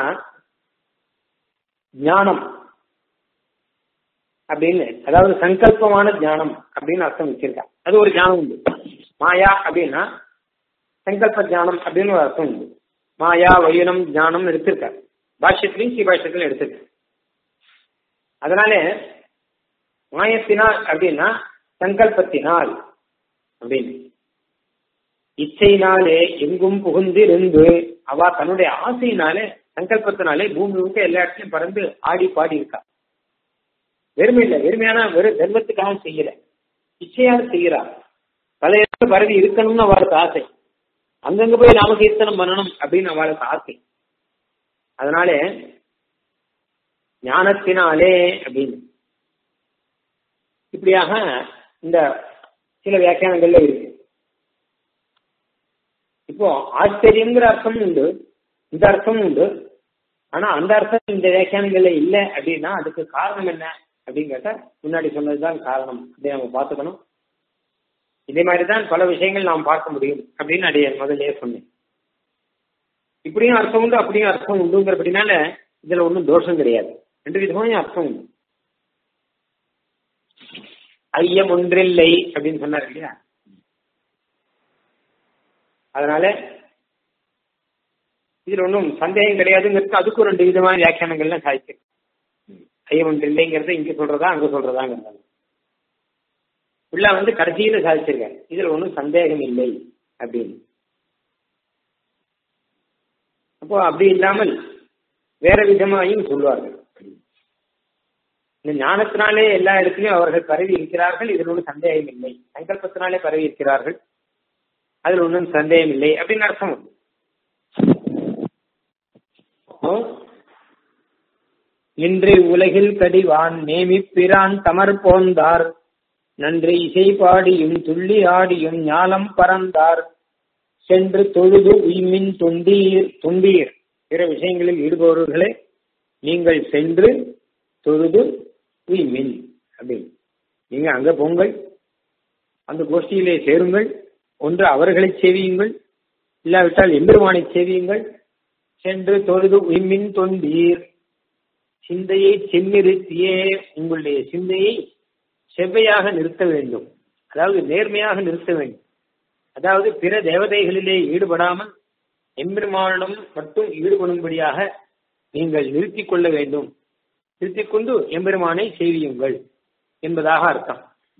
ஞானம் அப்படின்னு அதாவது சங்கல்பமான ஞானம் அப்படின்னு அர்த்தம் வச்சிருக்கா அது ஒரு ஞானம் உண்டு மாயா அப்படின்னா சங்கல்ப ஞானம் அப்படின்னு ஒரு அர்த்தம் உண்டு மாயா வயுனம் ஞானம் எடுத்திருக்காரு பாஷ்யத்திலையும் ஸ்ரீ பாஷ்யத்திலும் எடுத்திருக்காரு அதனால மாயத்தினால் அப்படின்னா சங்கல்பத்தினால் அப்படின்னு இச்சையினாலே எங்கும் புகுந்திருந்து அவ தன்னுடைய ஆசையினாலே சங்கல்பத்தினாலே பூமி முழுக்க எல்லா இடத்துலயும் பறந்து ஆடி பாடி இருக்கா வெறுமை இல்லை வெறுமையான வெறும் தர்மத்துக்காக செய்யல இச்சையாக செய்கிறா பல இடத்துல பரவி இருக்கணும்னு அவளுக்கு ஆசை அங்கங்க போய் நாம கீர்த்தனம் பண்ணணும் அப்படின்னு அவளுக்கு ஆசை அதனால ஞானத்தினாலே அப்படின்னு இப்படியாக இந்த சில வியாக்கியானங்கள்ல இருக்கு இப்போ ஆச்சரியங்கிற அர்த்தமும் உண்டு இந்த அர்த்தமும் உண்டு ஆனா அந்த அர்த்தம் இந்த வியாக்கியானங்கள்ல இல்லை அப்படின்னா அதுக்கு காரணம் என்ன அப்படின்னு கேட்டா முன்னாடி சொன்னதுதான் காரணம் அப்படி நம்ம பார்த்துக்கணும் இதே மாதிரி தான் பல விஷயங்கள் நாம் பார்க்க முடியும் அப்படின்னு அடைய முதல்லயே சொன்னேன் இப்படியும் அர்த்தம் உண்டு அப்படியும் அர்த்தம் உண்டுங்கிறபடினால இதுல ஒன்றும் தோஷம் கிடையாது ரெண்டு விதமான அர்த்தம் உண்டு ஐயம் ஒன்றில்லை அப்படின்னு சொன்னார் இல்லையா அதனால இதுல ஒன்றும் சந்தேகம் கிடையாதுங்கிறது அதுக்கும் ரெண்டு விதமான வியாக்கியானங்கள்லாம் சாதிச்சு ஐயம் ஒன்று இல்லைங்கிறத இங்க சொல்றதா அங்க சொல்றதாங்கிறது உள்ள வந்து கடைசியில சாதிச்சிருக்காரு இதுல ஒன்றும் சந்தேகம் இல்லை அப்படின்னு அப்போ அப்படி இல்லாமல் வேற விதமாயும் சொல்வார்கள் இந்த ஞானத்தினாலே எல்லா இடத்துலயும் அவர்கள் பரவி இருக்கிறார்கள் இதில் ஒன்றும் சந்தேகம் இல்லை சங்கல்பத்தினாலே பரவி இருக்கிறார்கள் அதில் ஒன்றும் சந்தேகம் இல்லை அப்படின்னு அர்த்தம் உண்டு இன்று உலகில் கடிவான் நேமி பிரான் தமர் போந்தார் நன்று இசை பாடியும் துள்ளி ஆடியும் ஞாலம் பறந்தார் சென்று தொழுது உய்மின் தொண்டீர் தொண்டீர் பிற விஷயங்களில் ஈடுபவர்களே நீங்கள் சென்று தொழுது உய்மின் அப்படின்னு நீங்க அங்க போங்கள் அந்த கோஷ்டியிலே சேருங்கள் ஒன்று அவர்களை சேவியுங்கள் இல்லாவிட்டால் எம்பெருமானை சேவியுங்கள் சென்று தொழுது உய்மின் தொண்டீர் சிந்தையை செந்நிறுத்தியே உங்களுடைய சிந்தையை செவ்வையாக நிறுத்த வேண்டும் அதாவது நேர்மையாக நிறுத்த வேண்டும் அதாவது பிற தேவதைகளிலே ஈடுபடாமல் எம்பெருமானிடம் மட்டும் ஈடுபடும்படியாக நீங்கள் நிறுத்திக் கொள்ள வேண்டும் நிறுத்திக் கொண்டு எம்பெருமானை செய்வியுங்கள் என்பதாக அர்த்தம்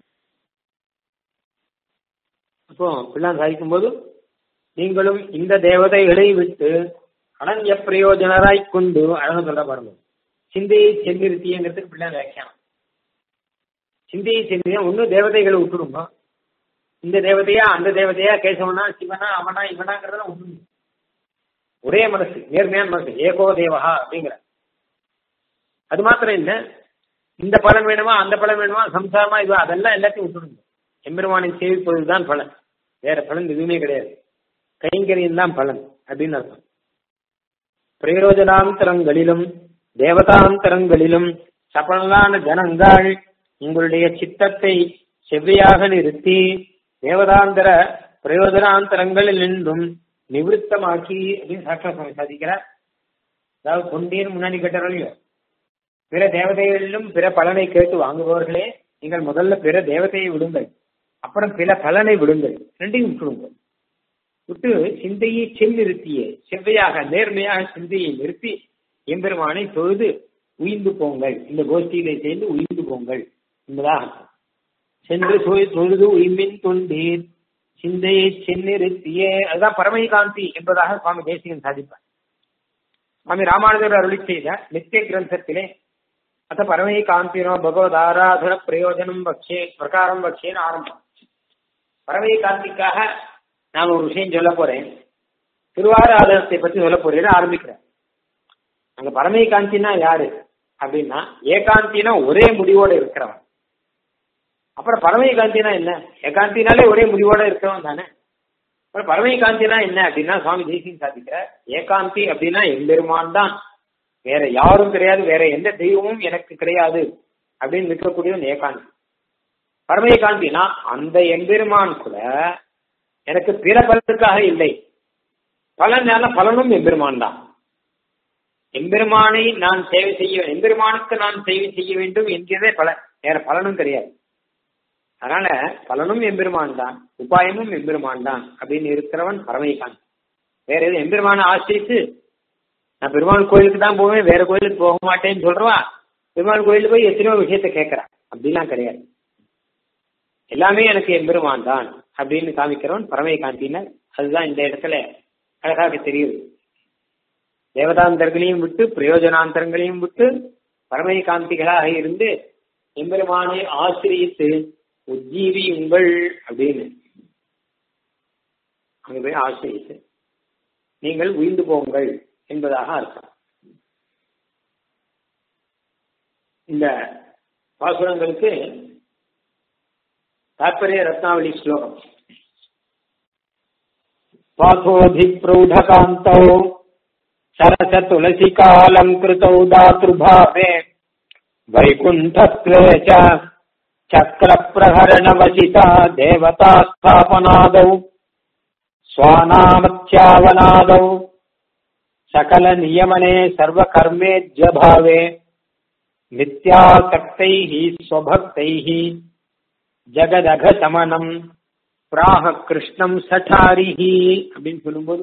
அப்போ பிள்ளான் சாதிக்கும் போது நீங்களும் இந்த தேவதைகளை விட்டு அனன்ய பிரயோஜனராய் கொண்டு அழக சொல்ற பாருங்க சிந்தையை சென்னிறுத்தியங்கிறதுக்கு பிள்ளான் வியாக்கியானம் சிந்தையை சென்னியா ஒன்னும் தேவதைகளை விட்டுடுங்க இந்த தேவதையா அந்த தேவதையா கேசவனா சிவனா அவனா இவனாங்கிறதெல்லாம் ஒண்ணு ஒரே மனசு நேர்மையான மனசு ஏகோ தேவஹா அப்படிங்கிற அது மாத்திரம் இல்ல இந்த பலன் வேணுமா அந்த பலன் வேணுமா சம்சாரமா இது அதெல்லாம் எல்லாத்தையும் விட்டுடுங்க எம்பெருமானை சேவிப்பதுதான் பலன் வேற பலன் எதுவுமே கிடையாது கைங்கரியம் தான் பலன் அப்படின்னு அர்த்தம் பிரயோஜனாந்தரங்களிலும் தேவதாந்தரங்களிலும் சபலமான ஜனங்கள் உங்களுடைய சித்தத்தை செவ்வையாக நிறுத்தி தேவதாந்தர பிரயோஜனாந்தரங்களில் நின்றும் நிவிருத்தமாக்கி அப்படின்னு சாஸ்திர சுவாமி சாதிக்கிறார் அதாவது தொண்டீர் முன்னாடி கேட்டாரோ பிற தேவதைகளிலும் பிற பலனை கேட்டு வாங்குபவர்களே நீங்கள் முதல்ல பிற தேவதையை விடுங்கள் அப்புறம் பிற பலனை விடுங்கள் ரெண்டையும் விட்டுடுங்கள் விட்டு சிந்தையை செல்நிறுத்தியே செவ்வையாக நேர்மையாக சிந்தையை நிறுத்தி எம்பெருமானை தொழுது உயிர்ந்து போங்கள் இந்த கோஷ்டியிலே சேர்ந்து உயிர்ந்து போங்கள் என்பதாக சென்று தொழுது உயிர்மின் தொண்டீர் சிந்தையை செந்நிறுத்தியே அதுதான் பரமைகாந்தி என்பதாக சுவாமி தேசிகன் சாதிப்பார் சுவாமி ராமானுஜர் அருளி செய்த நித்திய கிரந்தத்திலே அத்த பரமை காந்தினோ பகவத் ஆராதன பிரயோஜனம் பக்ஷே பிரகாரம் பக்ஷேன்னு ஆரம்பம் பரமை காந்திக்காக நான் ஒரு விஷயம் சொல்ல போறேன் திருவாராதனத்தை பத்தி சொல்ல போறேன்னு ஆரம்பிக்கிறேன் அங்க பரமை காந்தினா யாரு அப்படின்னா ஏகாந்தினா ஒரே முடிவோட இருக்கிறவன் அப்புறம் பரமை காந்தினா என்ன ஏகாந்தினாலே ஒரே முடிவோட இருக்கிறவன் தானே அப்புறம் பரமை காந்தினா என்ன அப்படின்னா சுவாமி தேசியம் சாதிக்கிற ஏகாந்தி அப்படின்னா எம்பெருமான் தான் வேற யாரும் கிடையாது வேற எந்த தெய்வமும் எனக்கு கிடையாது அப்படின்னு இருக்கக்கூடியவன் ஏகாந்தி பரமை காந்தினா அந்த எம்பெருமான் கூட எனக்கு பிற பலனுக்காக இல்லை பலனால பலனும் எம்பெருமான் தான் எம்பெருமானை நான் சேவை செய்ய எம்பெருமானுக்கு நான் சேவை செய்ய வேண்டும் என்கிறதே பலன் வேற பலனும் கிடையாது அதனால பலனும் எம்பெருமான் தான் உபாயமும் எம்பெருமான் தான் அப்படின்னு இருக்கிறவன் பரமைகாந்த் வேற எதுவும் எம்பெருமான ஆசிரித்து நான் பெருமாள் கோயிலுக்கு தான் போவேன் வேற கோயிலுக்கு போக மாட்டேன்னு சொல்றவா பெருமாள் கோயிலுக்கு போய் எத்தனையோ விஷயத்த கேட்கறான் அப்படிலாம் கிடையாது எல்லாமே எனக்கு எம்பெருமான் தான் அப்படின்னு காமிக்கிறவன் பரமைகாந்தினர் அதுதான் இந்த இடத்துல அழகாக தெரியுது தேவதாந்தர்களையும் விட்டு பிரயோஜனாந்தரங்களையும் விட்டு பரமைகாந்திகளாக இருந்து எம்பெருமானை ஆசிரியத்து உஜ்ஜீவியுங்கள் அப்படின்னு அங்க போய் ஆசிரியத்து நீங்கள் உயிர்ந்து போங்கள் என்பதாக அர்த்தம் இந்த பாசுரங்களுக்கு தாற்பரிய ரத்னாவளி ஸ்லோகம் பாசோதிப்ரௌಢகாந்தौ सरस तुलसिकालङ्कृतौ दातृभावे वैकुण्ठत्वे च चक्रप्रहरणवसिता देवता स्थापनादौ स्वानामत्यावनादौ सकलनियमने सर्वकर्मेज्यभावे नित्यासक्तैः स्वभक्तैः ஜகதகசமனம் பிராக கிருஷ்ணம் சட்டாரிஹி அப்படின்னு சொல்லும்போது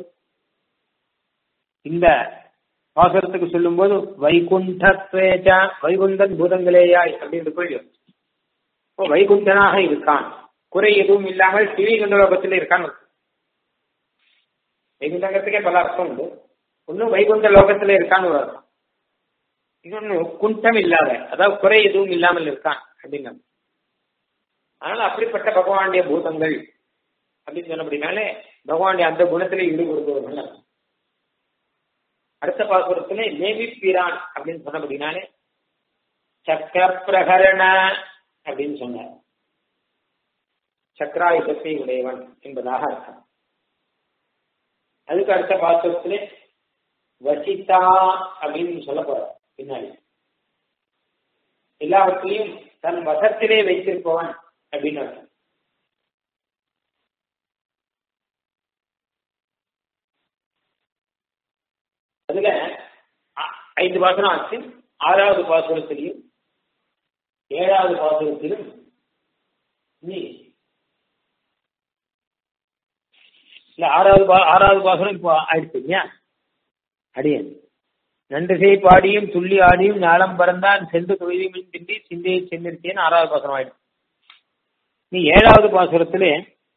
இந்த பாசுரத்துக்கு சொல்லும்போது வைகுண்டத்வேஜ வைகுண்டன் பூதங்களேயாய் அப்படின்னு சொல்லி இப்போ வைகுண்டனாக இருக்கான் குறை எதுவும் இல்லாமல் ஸ்ரீவைகுண்ட லோகத்தில் இருக்கான் வைகுண்டங்கிறதுக்கே பல அர்த்தம் உண்டு ஒன்னும் வைகுண்ட லோகத்துல இருக்கான்னு ஒரு அர்த்தம் இன்னொன்னு குண்டம் இல்லாத அதாவது குறை எதுவும் இல்லாமல் இருக்கான் அப்படின்னு அதனால அப்படிப்பட்ட பகவானுடைய பூதங்கள் அப்படின்னு சொன்னபடினாலே பகவானுடைய அந்த குணத்திலே ஈடுபடுபவர்கள் அடுத்த பாசுரத்திலே நேமி பிரான் அப்படின்னு சொன்னபடினாலே சக்கர பிரகரண அப்படின்னு சொன்னார் சக்கராயுதத்தை உடையவன் என்பதாக அர்த்தம் அதுக்கு அடுத்த பாசுரத்திலே வசிதா அப்படின்னு சொல்ல போற பின்னாடி எல்லாவற்றையும் தன் வசத்திலே வைத்திருப்பவன் அப்படின்னு அர்த்தம் அதுல ஐந்து பாசனம் ஆச்சு ஆறாவது பாசுரத்திலையும் ஏழாவது பாசுரத்திலும் நீ இல்ல ஆறாவது ஆறாவது பாசுரம் இப்போ ஆயிடுச்சுங்க அடியன் நன்றிசை பாடியும் துள்ளி ஆடியும் ஞானம் பறந்தான் சென்று தொழிலும் திண்டி சிந்தையை சென்றிருக்கேன்னு ஆறாவது பாசுரம் ஆயிடுச்சு நீ ஏழாவது பாசுரத்திலே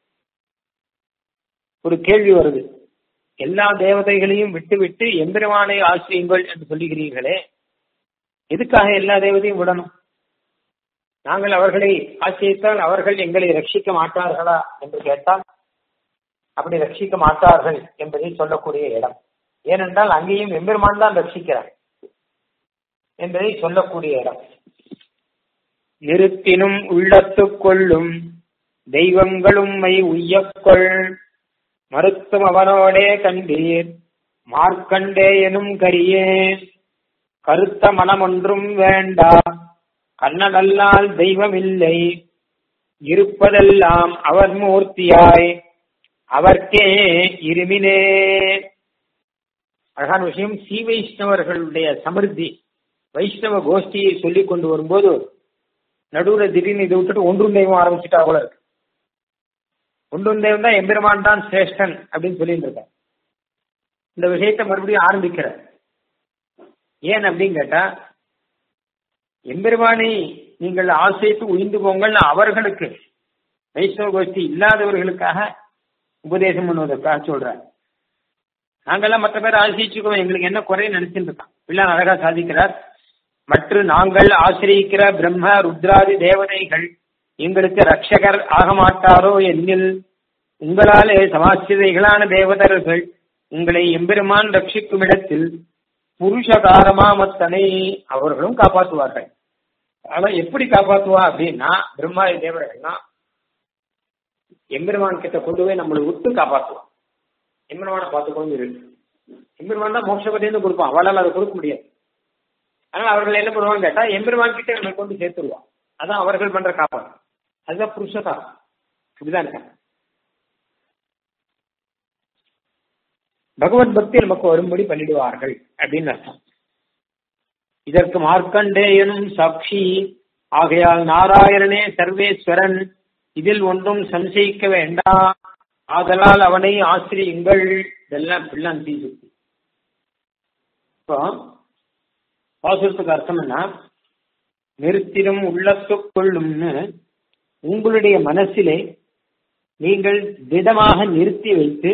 ஒரு கேள்வி வருது எல்லா தேவதைகளையும் விட்டு விட்டு எம்பெருமானை ஆசிரியுங்கள் என்று சொல்லுகிறீர்களே எதுக்காக எல்லா தேவதையும் விடணும் நாங்கள் அவர்களை ஆசிரித்தால் அவர்கள் எங்களை ரட்சிக்க மாட்டார்களா என்று கேட்டால் அப்படி ரட்சிக்க மாட்டார்கள் என்பதை சொல்லக்கூடிய இடம் ஏனென்றால் அங்கேயும் எம்பெருமான் தான் ரட்சிக்கிறார் என்பதை சொல்லக்கூடிய இடம் நிறுத்தினும் உள்ளத்துக் கொள்ளும் தெய்வங்களும் மை உய்யக்கொள் மருத்துவம் அவனோடே கண்டீர் மார்க்கண்டே எனும் கரியே கருத்த மனமொன்றும் வேண்டா கண்ணனல்லால் தெய்வமில்லை இருப்பதெல்லாம் அவர் மூர்த்தியாய் அவர்க்கே இருமினே அழகான விஷயம் சி வைஷ்ணவர்களுடைய சமிருத்தி வைஷ்ணவ கோஷ்டியை சொல்லி கொண்டு வரும்போது நடுவுல திடீர்னு இதை விட்டுட்டு ஒன்றும் தெய்வம் ஆரம்பிச்சுட்டா போல இருக்கு ஒன்றும் தெய்வம் தான் எம்பெருமான் தான் சிரேஷ்டன் அப்படின்னு சொல்லிட்டு இருக்கார் இந்த விஷயத்தை மறுபடியும் ஆரம்பிக்கிறார் ஏன் அப்படின்னு கேட்டா எம்பெருமானை நீங்கள் ஆசைத்து உயிர்ந்து போங்கள் அவர்களுக்கு வைஷ்ணவ கோஷ்டி இல்லாதவர்களுக்காக உபதேசம் பண்ணுவதற்காக சொல்றார் நாங்கெல்லாம் மற்ற பேர் ஆசிரிச்சுக்கோம் எங்களுக்கு என்ன குறைன்னு நினைச்சுட்டு இருக்கான் பிள்ளை அழகா சாதிக்கிறார் மற்ற நாங்கள் ஆசிரியிக்கிற பிரம்ம ருத்ராதி தேவதைகள் எங்களுக்கு ரட்சகர் ஆக மாட்டாரோ என்னில் உங்களாலே சமாசிதைகளான தேவதர்கள் உங்களை எம்பெருமான் ரட்சிக்கும் இடத்தில் புருஷகாரமாமத்தனை அவர்களும் காப்பாற்றுவார்கள் ஆனா எப்படி காப்பாற்றுவா அப்படின்னா பிரம்மாதி தேவர்கள்னா எம்பெருமான் கிட்ட கொண்டு போய் நம்மளை விட்டு காப்பாற்றுவான் எம்பெருமானை பார்த்துக்கொண்டு இருக்கு எம்பெருமான் தான் மோட்சப்பட்டேன்னு கொடுப்பான் அவளால் அதை கொடுக்க முடியாது அதனால அவர்கள் என்ன பண்ணுவாங்க கேட்டா எம்பெருமான் கிட்ட நம்மளை கொண்டு சேர்த்துருவான் அதான் அவர்கள் பண்ற காப்பாடு அதுதான் புருஷகாரம் இப்படிதான் இருக்காங்க பகவத் பக்தி நமக்கு வரும்படி பண்ணிடுவார்கள் அப்படின்னு அர்த்தம் இதற்கு மார்க்கண்டேயனும் சாட்சி ஆகையால் நாராயணனே சர்வேஸ்வரன் இதில் ஒன்றும் சம்சயிக்க வேண்டாம் ஆதலால் அவனை ஆசிரியுங்கள் இதெல்லாம் பிள்ளான் தீசுக்தி இப்போ பாசுரத்துக்கு அர்த்தம் என்ன நிறுத்திடும் உள்ளத்துக்கொள்ளும்னு உங்களுடைய மனசிலே நீங்கள் திடமாக நிறுத்தி வைத்து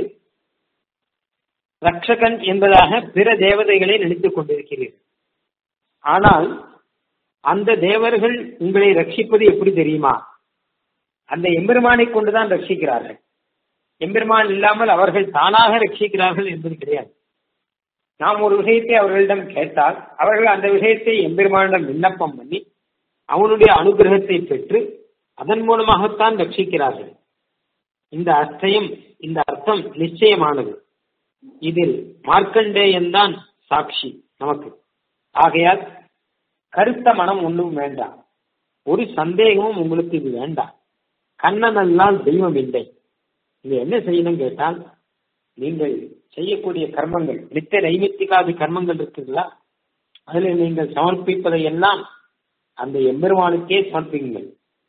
ரட்சகன் என்பதாக பிற தேவதைகளை நினைத்துக் கொண்டிருக்கிறீர்கள் ஆனால் அந்த தேவர்கள் உங்களை ரட்சிப்பது எப்படி தெரியுமா அந்த எம்பெருமானை கொண்டுதான் ரட்சிக்கிறார்கள் எம்பெருமான் இல்லாமல் அவர்கள் தானாக ரட்சிக்கிறார்கள் என்பது கிடையாது நாம் ஒரு விஷயத்தை அவர்களிடம் கேட்டால் அவர்கள் அந்த விஷயத்தை எம்பெருமானிடம் விண்ணப்பம் பண்ணி அவனுடைய அனுகிரகத்தை பெற்று அதன் மூலமாகத்தான் ரட்சிக்கிறார்கள் இந்த அர்த்தம் இந்த அர்த்தம் நிச்சயமானது இதில் மார்க்கண்டேயன் தான் சாட்சி நமக்கு ஆகையால் கருத்த மனம் ஒன்றும் வேண்டாம் ஒரு சந்தேகமும் உங்களுக்கு இது வேண்டாம் கண்ணனெல்லாம் தெய்வம் இல்லை இது என்ன செய்யணும் கேட்டால் நீங்கள் செய்யக்கூடிய கர்மங்கள் நித்திய நைமித்திகாதி கர்மங்கள் இருக்குங்களா அதுல நீங்கள் சமர்ப்பிப்பதை எல்லாம் அந்த எம்பெருமானுக்கே சமர்ப்பிங்கள்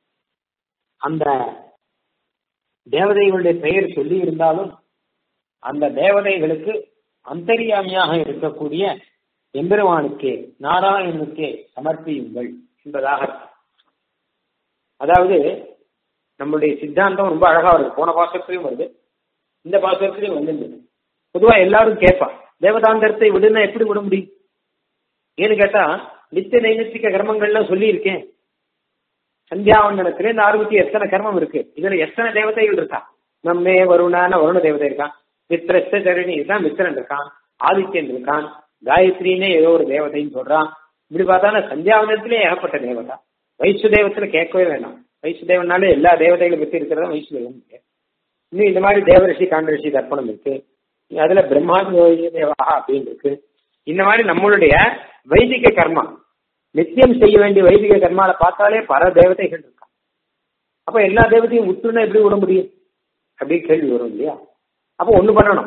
அந்த தேவதைகளுடைய பெயர் சொல்லி இருந்தாலும் அந்த தேவதைகளுக்கு அந்தரியாமியாக இருக்கக்கூடிய எம்பெருமானுக்கே நாராயணனுக்கே சமர்ப்பியுங்கள் என்பதாக அதாவது நம்மளுடைய சித்தாந்தம் ரொம்ப அழகா வருது போன பாசத்திலையும் வருது இந்த பாசத்திலையும் வந்துருந்தது பொதுவா எல்லாரும் கேட்பா தேவதாந்தரத்தை விடுனா எப்படி விட முடியும் ஏன்னு கேட்டா நித்திய நைமித்திக கர்மங்கள்லாம் சொல்லி இருக்கேன் சந்தியாவந்தனத்துல இந்த ஆர்வத்தி எத்தனை கர்மம் இருக்கு இதுல எத்தனை தேவதைகள் இருக்கா நம்மே வருணான வருண தேவதை இருக்கான் மித்திரஸ்த தரணி இருக்கான் மித்திரன் இருக்கான் ஆதித்யன் இருக்கான் காயத்ரினே ஏதோ ஒரு தேவதைன்னு சொல்றான் இப்படி பார்த்தாலும் சந்தியாவந்தத்திலே ஏகப்பட்ட தேவதா வைசுதேவத்துல கேட்கவே வேண்டாம் வைசுதேவனாலே எல்லா தேவதைகளை பத்தி இருக்கிறதா வைசுதேவன் இன்னும் இந்த மாதிரி தேவரிஷி காண்டரிஷி தர்ப்பணம் இருக்கு அதுல பிரம்மா தேவா அப்படின்னு இருக்கு இந்த மாதிரி நம்மளுடைய வைதிக கர்மா நித்தியம் செய்ய வேண்டிய வைதிக கர்மால பார்த்தாலே பல தேவதைகள் இருக்கா அப்ப எல்லா தேவதையும் விட்டுனா எப்படி விட முடியும் அப்படின்னு கேள்வி வரும் இல்லையா அப்போ ஒண்ணு பண்ணணும்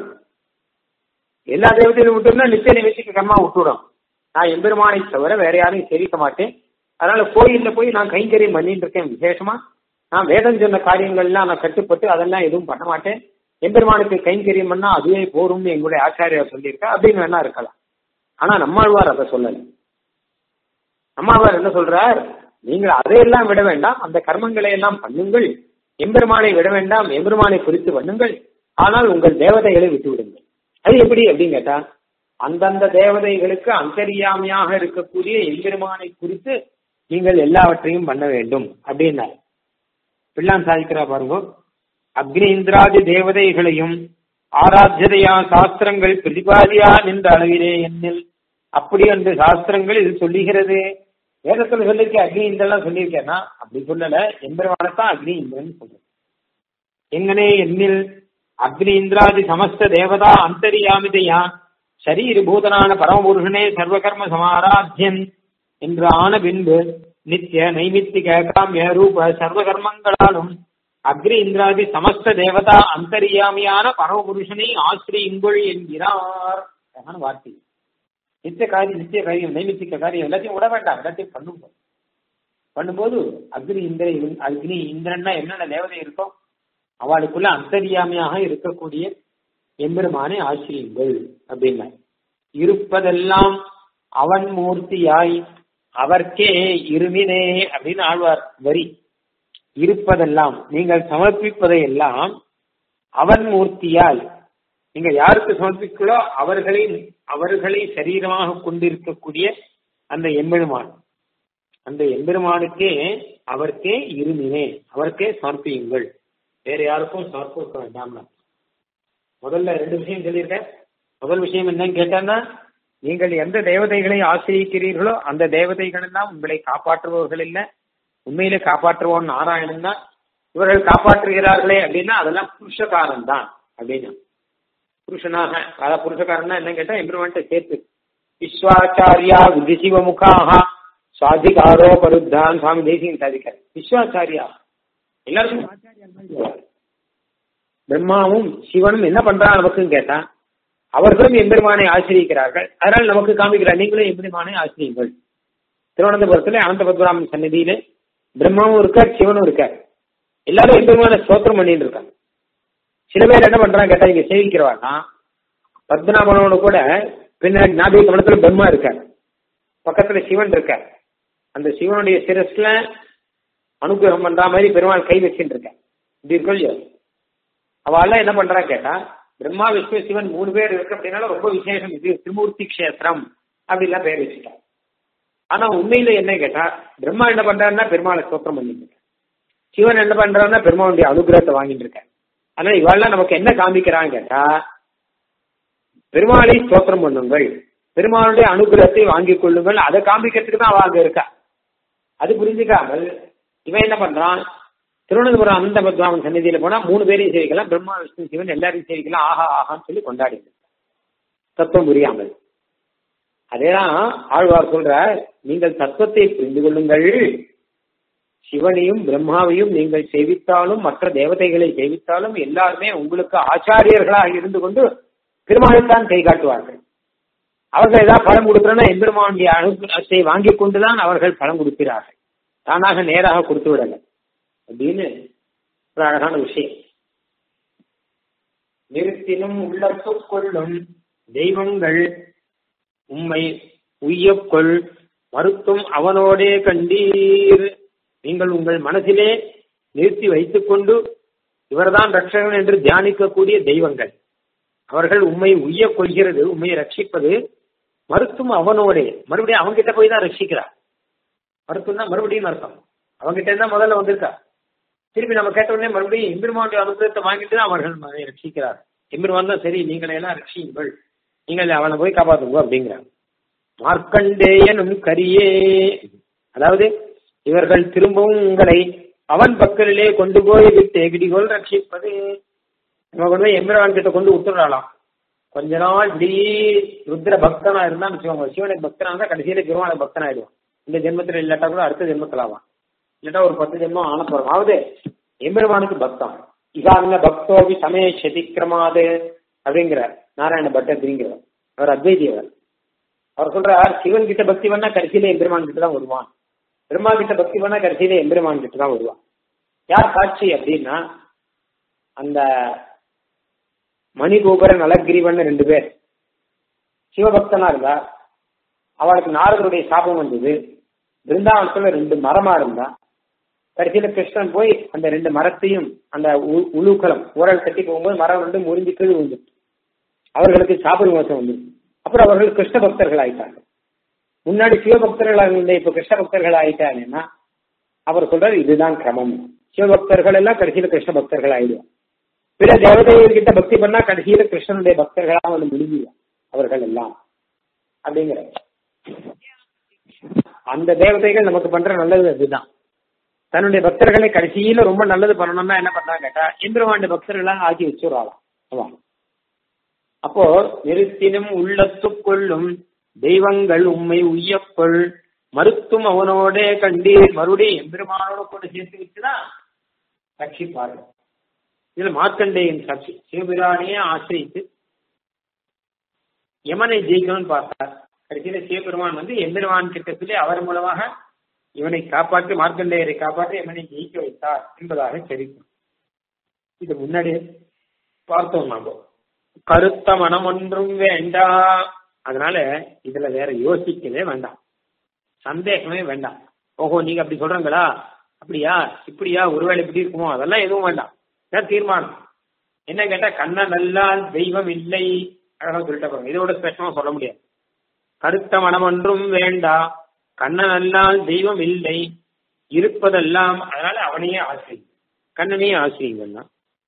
எல்லா தேவதையும் விட்டுனா நித்திய நிமிஷத்துக்கு கர்மா விட்டுடும் நான் எம்பெருமானை தவிர வேற யாரையும் தெரிவிக்க மாட்டேன் அதனால கோயில்ல போய் நான் கைங்கரியம் பண்ணிட்டு இருக்கேன் விசேஷமா நான் வேதம் சொன்ன காரியங்கள்லாம் நான் கட்டுப்பட்டு அதெல்லாம் எதுவும் பண்ண மாட்டேன் எம்பெருமானுக்கு கைங்கரியம் பண்ணா அதுவே போரும்னு எங்களுடைய ஆச்சாரியார் சொல்லியிருக்கா அப்படின்னு வேணா இருக்கலாம் ஆனா நம்மாழ்வார் அதை சொல்லல நம்மாழ்வார் என்ன சொல்றார் நீங்கள் அதையெல்லாம் விட வேண்டாம் அந்த கர்மங்களை எல்லாம் பண்ணுங்கள் எம்பெருமானை விட வேண்டாம் எம்பெருமானை குறித்து பண்ணுங்கள் ஆனால் உங்கள் தேவதைகளை விட்டு விடுங்கள் அது எப்படி அப்படின்னு கேட்டா அந்தந்த தேவதைகளுக்கு அந்தரியாமையாக இருக்கக்கூடிய எம்பெருமானை குறித்து நீங்கள் எல்லாவற்றையும் பண்ண வேண்டும் அப்படின்னார் பிள்ளான் சாதிக்கிறா பாருங்க அக்னி இந்திராதி தேவதைகளையும் ஆராத்தியதையா சாஸ்திரங்கள் பிரதிபாதியா நின்ற அளவிலே என்னில் அப்படி என்று சாஸ்திரங்கள் இது சொல்லுகிறது வேதத்துல சொல்லிருக்க அக்னி இந்திரலாம் சொல்லியிருக்கேன்னா அப்படி சொல்லல எம்பெருமானத்தான் அக்னி இந்திரன் சொல்றது எங்கனே என்னில் அக்னி இந்திராதி சமஸ்த தேவதா அந்தரியாமிதையா சரீரபூதனான பரமபுருஷனே சர்வகர்ம சமாராத்தியன் என்று ஆன பின்பு நித்திய நைமித்திக காமிய ரூப சர்வ கர்மங்களாலும் அக்ரி இந்திராதி சமஸ்த தேவதா அந்தரியாமியான பரமபுருஷனை ஆசிரியுங்கள் என்கிறார் அழகான வார்த்தை நித்திய காரியம் நித்திய காரியம் நைமித்திக காரியம் எல்லாத்தையும் விட வேண்டாம் எல்லாத்தையும் பண்ணுங்க பண்ணும்போது அக்னி இந்திர அக்னி இந்திரன்னா என்னென்ன தேவதை இருக்கோ அவளுக்குள்ள அந்தரியாமையாக இருக்கக்கூடிய எம்பெருமானை ஆசிரியுங்கள் அப்படின்னா இருப்பதெல்லாம் அவன் மூர்த்தியாய் அவர்க்கே இருமினே அப்படின்னு ஆழ்வார் வரி இருப்பதெல்லாம் நீங்கள் சமர்ப்பிப்பதை எல்லாம் அவன் மூர்த்தியால் நீங்க யாருக்கு சமர்ப்பிக்கிறோ அவர்களை அவர்களை சரீரமாக கொண்டிருக்கக்கூடிய அந்த எம்பெருமான் அந்த எம்பெருமானுக்கே அவருக்கே இருமினே அவருக்கே சமர்ப்பியுங்கள் வேற யாருக்கும் சமர்ப்பிக்க வேண்டாம் முதல்ல ரெண்டு விஷயம் சொல்லியிருக்கேன் முதல் விஷயம் என்னன்னு கேட்டான்னா நீங்கள் எந்த தேவதைகளை ஆசிரியிக்கிறீர்களோ அந்த தேவதைகள் எல்லாம் உங்களை காப்பாற்றுபவர்கள் இல்லை உண்மையிலே காப்பாற்றுவோம் நாராயணன் தான் இவர்கள் காப்பாற்றுகிறார்களே அப்படின்னா அதெல்லாம் புருஷகாரன் தான் அப்படின்னா புருஷனாக அதாவது புருஷகாரன்னா என்ன கேட்டா எம்பெருமான்ட்ட சேர்த்து விஸ்வாச்சாரியா விதிசிவமுகாக சுவாதிகாரோ பருத்தான் சுவாமி தேசியம் சாதிக்கார் விஸ்வாச்சாரியா எல்லாருக்கும் ஆச்சாரியா பிரம்மாவும் சிவனும் என்ன பண்றாங்க நமக்குன்னு கேட்டா அவர்களும் எம்பெருமானை ஆசிரியிக்கிறார்கள் அதனால் நமக்கு காமிக்கிறார் நீங்களும் எம்பெருமானை ஆசிரியுங்கள் திருவனந்தபுரத்துல அனந்த பத்மராமன் சன்னதியில பிரம்மாவும் இருக்கார் சிவனும் இருக்கார் எல்லாரும் எம்பெருமான ஸ்தோத்திரம் பண்ணிட்டு இருக்காங்க சில பேர் என்ன பண்றாங்க கேட்டா இங்க சேவிக்கிறவானா பத்மநாபனோட கூட பின்னாடி நாபிக கமலத்துல பிரம்மா இருக்கார் பக்கத்துல சிவன் இருக்கார் அந்த சிவனுடைய சிரஸ்ல அனுகிரகம் பண்ற மாதிரி பெருமாள் கை வச்சுட்டு இருக்கேன் இப்படி இருக்கும் இல்லையோ அவெல்லாம் என்ன பண்றா கேட்டா பிரம்மா விஷ்ணு சிவன் மூணு பேர் இருக்கு அப்படின்னால ரொம்ப விசேஷம் இது திருமூர்த்தி கஷேத்திரம் அப்படிலாம் பேர் வச்சுட்டான் ஆனா உண்மையில என்ன கேட்டா பிரம்மா என்ன பண்றாருன்னா பெருமாளை ஸ்தோத்திரம் பண்ணிட்டு இருக்கேன் சிவன் என்ன பண்றாருன்னா பெருமாளுடைய அனுகிரகத்தை வாங்கிட்டு இருக்கேன் ஆனா இவாள்லாம் நமக்கு என்ன காமிக்கிறான்னு கேட்டா பெருமாளை ஸ்தோத்திரம் பண்ணுங்கள் பெருமாளுடைய அனுகிரகத்தை வாங்கிக் கொள்ளுங்கள் அதை காமிக்கிறதுக்கு தான் அவ அங்க இருக்கா அது புரிஞ்சுக்காமல் இவன் என்ன பண்றான் திருவனந்தபுரம் அனந்த பத்மாவன் சந்நிதியில போனா மூணு பேரையும் சேவிக்கலாம் பிரம்மா விஷ்ணு சிவன் எல்லாரையும் சேவிக்கலாம் ஆஹா ஆஹான்னு சொல்லி கொண்டாடி தத்துவம் புரியாமல் அதேதான் ஆழ்வார் சொல்ற நீங்கள் தத்துவத்தை புரிந்து கொள்ளுங்கள் சிவனையும் பிரம்மாவையும் நீங்கள் சேவித்தாலும் மற்ற தேவதைகளை சேவித்தாலும் எல்லாருமே உங்களுக்கு ஆச்சாரியர்களாக இருந்து கொண்டு பெருமாளைத்தான் கை காட்டுவார்கள் அவர்கள் ஏதாவது பலம் கொடுக்கிறோன்னா எம்பெருமானுடைய அனுகிரகத்தை வாங்கி கொண்டுதான் அவர்கள் பலம் கொடுக்கிறார்கள் தானாக நேராக கொடுத்து விடலை அப்படின்னு ஒரு அழகான விஷயம் நிறுத்தினும் உள்ளத்துக் கொள்ளும் தெய்வங்கள் உம்மை உய்யக்கொள் மறுத்தும் அவனோடே கண்டீர் நீங்கள் உங்கள் மனசிலே நிறுத்தி வைத்துக் கொண்டு இவர்தான் ரட்சகன் என்று தியானிக்கக்கூடிய தெய்வங்கள் அவர்கள் உண்மை உய்ய கொள்கிறது உண்மையை ரட்சிப்பது மறுத்தும் அவனோடே மறுபடியும் அவங்கிட்ட போய் தான் ரட்சிக்கிறார் மறுத்தும் தான் மறுபடியும் அர்த்தம் அவங்கிட்ட இருந்தா முதல்ல வந்திருக்கா திருப்பி நம்ம கேட்ட உடனே மறுபடியும் எம்பெருமானுடைய அனுகிரகத்தை வாங்கிட்டு தான் அவர்கள் மகனை ரட்சிக்கிறார் எம்பெருமான் தான் சரி நீங்கள் எல்லாம் ரட்சியுங்கள் நீங்கள் அவனை போய் காப்பாத்துங்க அப்படிங்கிறாங்க மார்க்கண்டேயனும் கரியே அதாவது இவர்கள் திரும்பவும் உங்களை அவன் பக்கத்திலே கொண்டு போய் விட்டு எகிடிகோல் ரட்சிப்பது நம்ம கொண்டு போய் எம்பெருமான் கிட்ட கொண்டு விட்டுறாளாம் கொஞ்ச நாள் இப்படி ருத்ர பக்தனா இருந்தான்னு வச்சுக்கோங்க சிவனுக்கு பக்தனா இருந்தா கடைசியில பெருமாளுக்கு பக்தன் ஆயிடுவான் இந்த ஜென்மத்துல இல்லாட்டா கூட அடுத்த ஜென்மத்தில் ஆவான் இல்லாட்டா ஒரு பத்து ஜென்மம் ஆன போறோம் அதாவது எம்பெருமானுக்கு பக்தம் இதாங்க பக்தோபி சமய சதிக்கிரமாது அப்படிங்கிற நாராயண பட்டத்திரிங்கிறவர் அவர் அத்வைதி அவர் அவர் சொல்றார் சிவன் கிட்ட பக்தி பண்ணா கடைசியில எம்பெருமான் கிட்ட தான் வருவான் பிரம்மா கிட்ட பக்தி பண்ணா கடைசியில எம்பெருமான் கிட்ட தான் வருவான் யார் சாட்சி அப்படின்னா அந்த மணிகோபுரன் அலகிரிவன் ரெண்டு பேர் சிவபக்தனா இருந்தா அவளுக்கு நாரதருடைய சாபம் வந்தது பிருந்தாவனத்துல ரெண்டு மரமா இருந்தா கடைசியில கிருஷ்ணன் போய் அந்த ரெண்டு மரத்தையும் அந்த உழுக்களம் ஊரல் கட்டி போகும்போது மரம் ரெண்டு முறிஞ்சு கீழ் விழுந்துட்டு அவர்களுக்கு சாப விமோசம் வந்து அப்புறம் அவர்கள் கிருஷ்ண பக்தர்கள் ஆயிட்டாங்க முன்னாடி சிவபக்தர்களாக இருந்த இப்ப கிருஷ்ண பக்தர்கள் ஆயிட்டாங்கன்னா அவர் சொல்றாரு இதுதான் கிரமம் சிவபக்தர்கள் எல்லாம் கடைசியில கிருஷ்ண பக்தர்கள் ஆயிடுவாங்க பிற தேவதைகள் கிட்ட பக்தி பண்ணா கடைசியில கிருஷ்ணனுடைய பக்தர்களா வந்து முடிஞ்சுவான் அவர்கள் எல்லாம் அப்படிங்கிற அந்த தேவதைகள் நமக்கு பண்ற நல்லது அதுதான் தன்னுடைய பக்தர்களை கடைசியில ரொம்ப நல்லது பண்ணணும்னா என்ன பண்றாங்க கேட்டா இந்திரவாண்ட பக்தர்களாக ஆக்கி வச்சுடுறாளாம் அதான் அப்போ நிறுத்தினும் உள்ளத்துக்கொள்ளும் தெய்வங்கள் உண்மை உய்யப்பொள் மறுத்தும் அவனோட கண்டீர் மறுபடியும் எம்பெருமானோட கூட சேர்த்து வச்சுதான் ரட்சிப்பார்கள் இதுல மார்க்கண்டேயன் சாட்சி சிவபிரானையே ஆசிரித்து யமனை ஜெயிக்கணும்னு பார்த்தார் கடைசியில சிவபெருமான் வந்து எம்பெருமான் கிட்ட சொல்லி அவர் மூலமாக இவனை காப்பாற்றி மார்க்கண்டேயரை காப்பாற்றி யமனை ஜெயிக்க வைத்தார் என்பதாக தெரிவிக்கும் இது முன்னாடி பார்த்தோம் நாம கருத்த மனம் ஒன்றும் வேண்டாம் அதனால இதுல வேற யோசிக்கவே வேண்டாம் சந்தேகமே வேண்டாம் ஓஹோ நீங்க அப்படி சொல்றீங்களா அப்படியா இப்படியா ஒருவேளை இப்படி இருக்குமோ அதெல்லாம் எதுவும் வேண்டாம் இதான் தீர்மானம் என்ன கேட்டா கண்ண நல்லால் தெய்வம் இல்லை அழகா சொல்லிட்டு பாருங்க இதோட ஸ்பெஷமா சொல்ல முடியாது கருத்த மனம் ஒன்றும் வேண்டாம் கண்ண நல்லால் தெய்வம் இல்லை இருப்பதெல்லாம் அதனால அவனையே ஆசிரி கண்ணனையே ஆசிரிங்கன்னா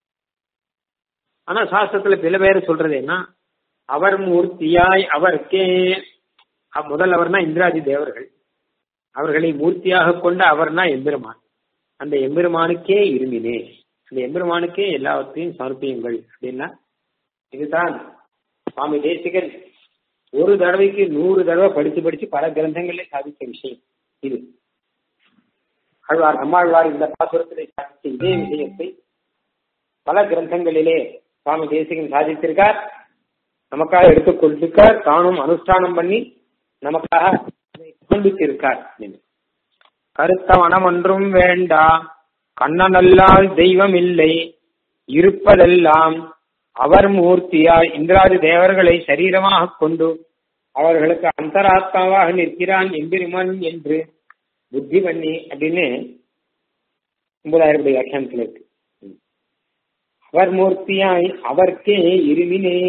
ஆனா சாஸ்திரத்துல சில பேர் சொல்றது என்ன அவர் மூர்த்தியாய் அவர்க்கே அ- முதல் அவர்னா இந்திராதி தேவர்கள் அவர்களை மூர்த்தியாக கொண்ட அவர்னா எம்பெருமான் அந்த எம்பெருமானுக்கே இருமினே அந்த எம்பெருமானுக்கே எல்லாவற்றையும் சமர்ப்பியுங்கள் அப்படின்னா இதுதான் சுவாமி தேசிகன் ஒரு தடவைக்கு நூறு தடவை படிச்சு படிச்சு பல கிரந்தங்களிலே சாதித்த விஷயம் இது ஆழ்வார் நம்மாழ்வார் இந்த பாசுரத்திலே சாதித்த இதே விஷயத்தை பல கிரந்தங்களிலே சுவாமி தேசிகன் சாதித்திருக்கார் நமக்காக எடுத்துக் கொடுத்திருக்கார் தானும் அனுஷ்டானம் பண்ணி நமக்காக அதை காண்பித்திருக்கார் என்று. கருத்த மனம் ஒன்றும் வேண்டா கண்ணனல்லால் தெய்வம் இல்லை இருப்பதெல்லாம் அவர் மூர்த்தியாய் இந்திராதி தேவர்களை சரீரமாக கொண்டு அவர்களுக்கு அந்தராத்மாவாக நிற்கிறான் எம்பெருமான் என்று புத்தி பண்ணி அப்படின்னு ஒன்பதாயிரம் படி வியாக்கியானத்தில் இருக்கு அவர் மூர்த்தியாய் அவர்க்கே இருமினே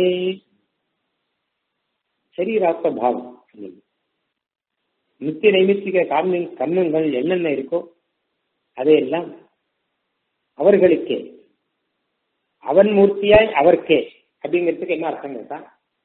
சரீராத்ம பாவம் நித்திய நைமித்திக காரண கர்மங்கள் என்னென்ன இருக்கோ அதையெல்லாம் அவர்களுக்கே அவன் மூர்த்தியாய் அவர்க்கே அப்படிங்கிறதுக்கு என்ன அர்த்தம் கேட்டா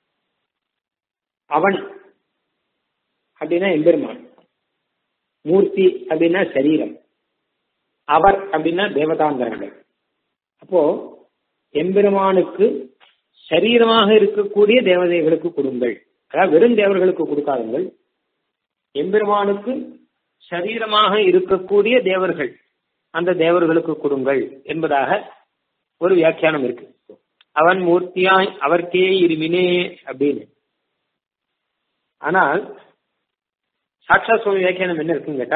அவன் அப்படின்னா எம்பெருமான் மூர்த்தி அப்படின்னா சரீரம் அவர் அப்படின்னா தேவதாந்தரங்கள் அப்போ எம்பெருமானுக்கு சரீரமாக இருக்கக்கூடிய தேவதைகளுக்கு கொடுங்கள் அதாவது வெறும் தேவர்களுக்கு கொடுக்காதுங்கள் எம்பெருமானுக்கு சரீரமாக இருக்கக்கூடிய தேவர்கள் அந்த தேவர்களுக்கு கொடுங்கள் என்பதாக ஒரு வியாக்கியானம் இருக்கு அவன் மூர்த்தியாய் அவர்க்கே இருமினே அப்படின்னு ஆனால் சாட்சா சுவாமி வியாக்கியானம் என்ன இருக்குன்னு கேட்டா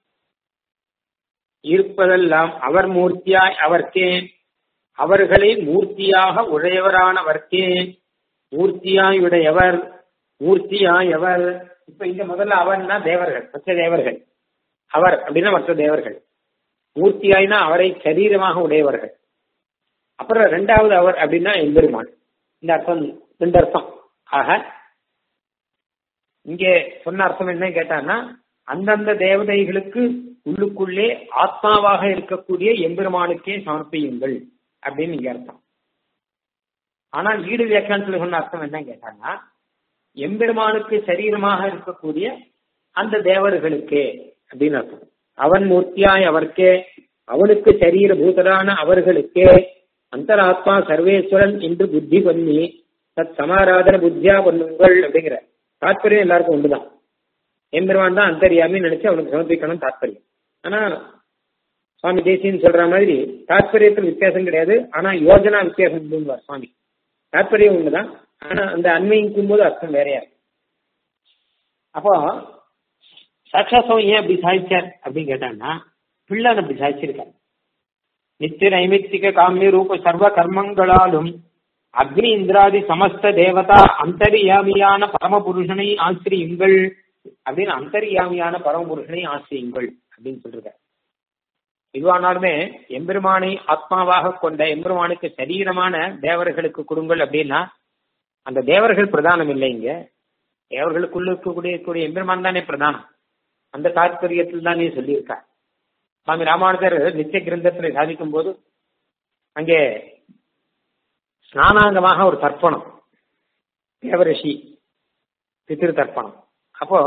இருப்பதெல்லாம் அவர் மூர்த்தியாய் அவர்க்கே அவர்களை மூர்த்தியாக உடையவரானவர்க்கே மூர்த்தியாய் உடையவர் மூர்த்தியாய் எவர் இப்ப இங்க முதல்ல அவர்னா தேவர்கள் மற்ற தேவர்கள் அவர் அப்படின்னா மற்ற தேவர்கள் மூர்த்தியாய்னா அவரை சரீரமாக உடையவர்கள் அப்புறம் ரெண்டாவது அவர் அப்படின்னா எம்பெருமான் இந்த அர்த்தம் ரெண்டு அர்த்தம் ஆக இங்கே சொன்ன அர்த்தம் என்ன கேட்டான்னா அந்தந்த தேவதைகளுக்கு உள்ளுக்குள்ளே ஆத்மாவாக இருக்கக்கூடிய எம்பெருமானுக்கே சமர்ப்பியுங்கள் அப்படின்னு இங்க அர்த்தம் ஆனா ஈடு வியாக்கியானத்துல சொன்ன அர்த்தம் என்ன கேட்டாங்கன்னா எம்பெருமானுக்கு சரீரமாக இருக்கக்கூடிய அந்த தேவர்களுக்கே அப்படின்னு அர்த்தம் அவன் மூர்த்தியாய் அவர்க்கே அவனுக்கு சரீர பூதரான அவர்களுக்கே அந்தராத்மா சர்வேஸ்வரன் என்று புத்தி பண்ணி தத் சமாராதன புத்தியா பண்ணுங்கள் அப்படிங்கிற தாற்பயம் எல்லாருக்கும் உண்டுதான் எம்பெருமான் தான் அந்தரியாமி நினைச்சு அவனுக்கு சமர்ப்பிக்கணும் தாற்பயம் ஆனா சுவாமி தேசியன்னு சொல்ற மாதிரி தாற்பயத்தில் வித்தியாசம் கிடையாது ஆனா யோஜனா வித்தியாசம் உண்டுவார் சுவாமி தாற்பயம் ஒண்ணுதான் ஆனா அந்த அண்மைக்கும் போது அர்த்தம் வேறையா இருக்கு. அப்போ சாட்சா சுவாமி ஏன் அப்படி சாதிச்சார் அப்படின்னு கேட்டாங்கன்னா பிள்ளான் அப்படி சாதிச்சிருக்காரு நித்திய நைமித்திக காமிய ரூப சர்வ கர்மங்களாலும் அக்னி இந்திராதி சமஸ்த தேவதா அந்தரியாமியான பரமபுருஷனை ஆசிரியுங்கள் அப்படின்னு அந்தரியாமியான பரமபுருஷனை ஆசிரியுங்கள் அப்படின்னு சொல்றாரு இதுவானாலுமே எம்பெருமானை ஆத்மாவாக கொண்ட எம்பெருமானுக்கு சரீரமான தேவர்களுக்கு கொடுங்கள் அப்படின்னா அந்த தேவர்கள் பிரதானம் இல்லை இங்க தேவர்களுக்குள்ள இருக்கக்கூடிய கூடிய எம்பெருமான் தானே பிரதானம் அந்த தாத்பரியத்தில் தானே சொல்லியிருக்கார் சுவாமி ராமானுஜர் நித்திய கிரந்தத்தில் சாதிக்கும் போது அங்கே ஸ்நானாங்கமாக ஒரு தர்ப்பணம் தேவரிஷி பித்திரு தர்ப்பணம் அப்போ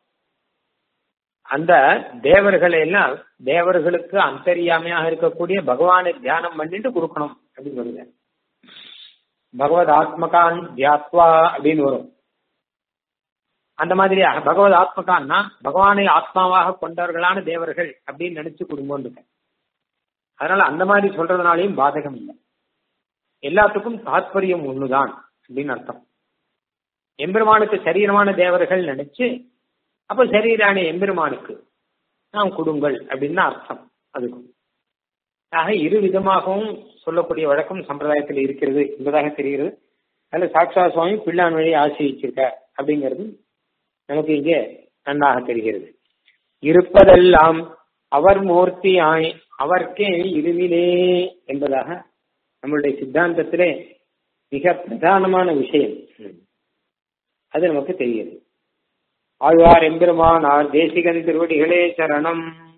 அந்த தேவர்களை எல்லாம் தேவர்களுக்கு அந்தரியாமையாக இருக்கக்கூடிய பகவானை தியானம் பண்ணிட்டு கொடுக்கணும் அப்படின்னு சொல்லுங்க பகவத் ஆத்மகான் தியாத்வா அப்படின்னு வரும் அந்த மாதிரி பகவத் ஆத்மகான்னா பகவானை ஆத்மாவாக கொண்டவர்களான தேவர்கள் அப்படின்னு நினைச்சு கொடுங்கன்னு இருக்க அதனால அந்த மாதிரி சொல்றதுனாலையும் பாதகம் இல்லை எல்லாத்துக்கும் தாத்பரியம் ஒண்ணுதான் அப்படின்னு அர்த்தம் எம்பெருமானுக்கு சரீரமான தேவர்கள் நினைச்சு அப்ப சரீரான எம்பெருமானுக்கு நாம் கொடுங்கள் அப்படின்னு தான் அர்த்தம் அதுக்கும் ஆக இரு விதமாகவும் சொல்லக்கூடிய வழக்கம் சம்பிரதாயத்தில் இருக்கிறது என்பதாக தெரிகிறது அதுல சாட்சா சுவாமி பிள்ளான் வழி ஆசிரிச்சிருக்க அப்படிங்கிறது நமக்கு இங்கே நன்றாக தெரிகிறது இருப்பதெல்லாம் அவர் மூர்த்தியாய் அவர்க்கே இருவிலே என்பதாக நம்மளுடைய சித்தாந்தத்திலே மிக பிரதானமான விஷயம் அது நமக்கு தெரிகிறது ஆழ்வார் எம்பெருமானார் தேசிகன் திருவடிகளே சரணம்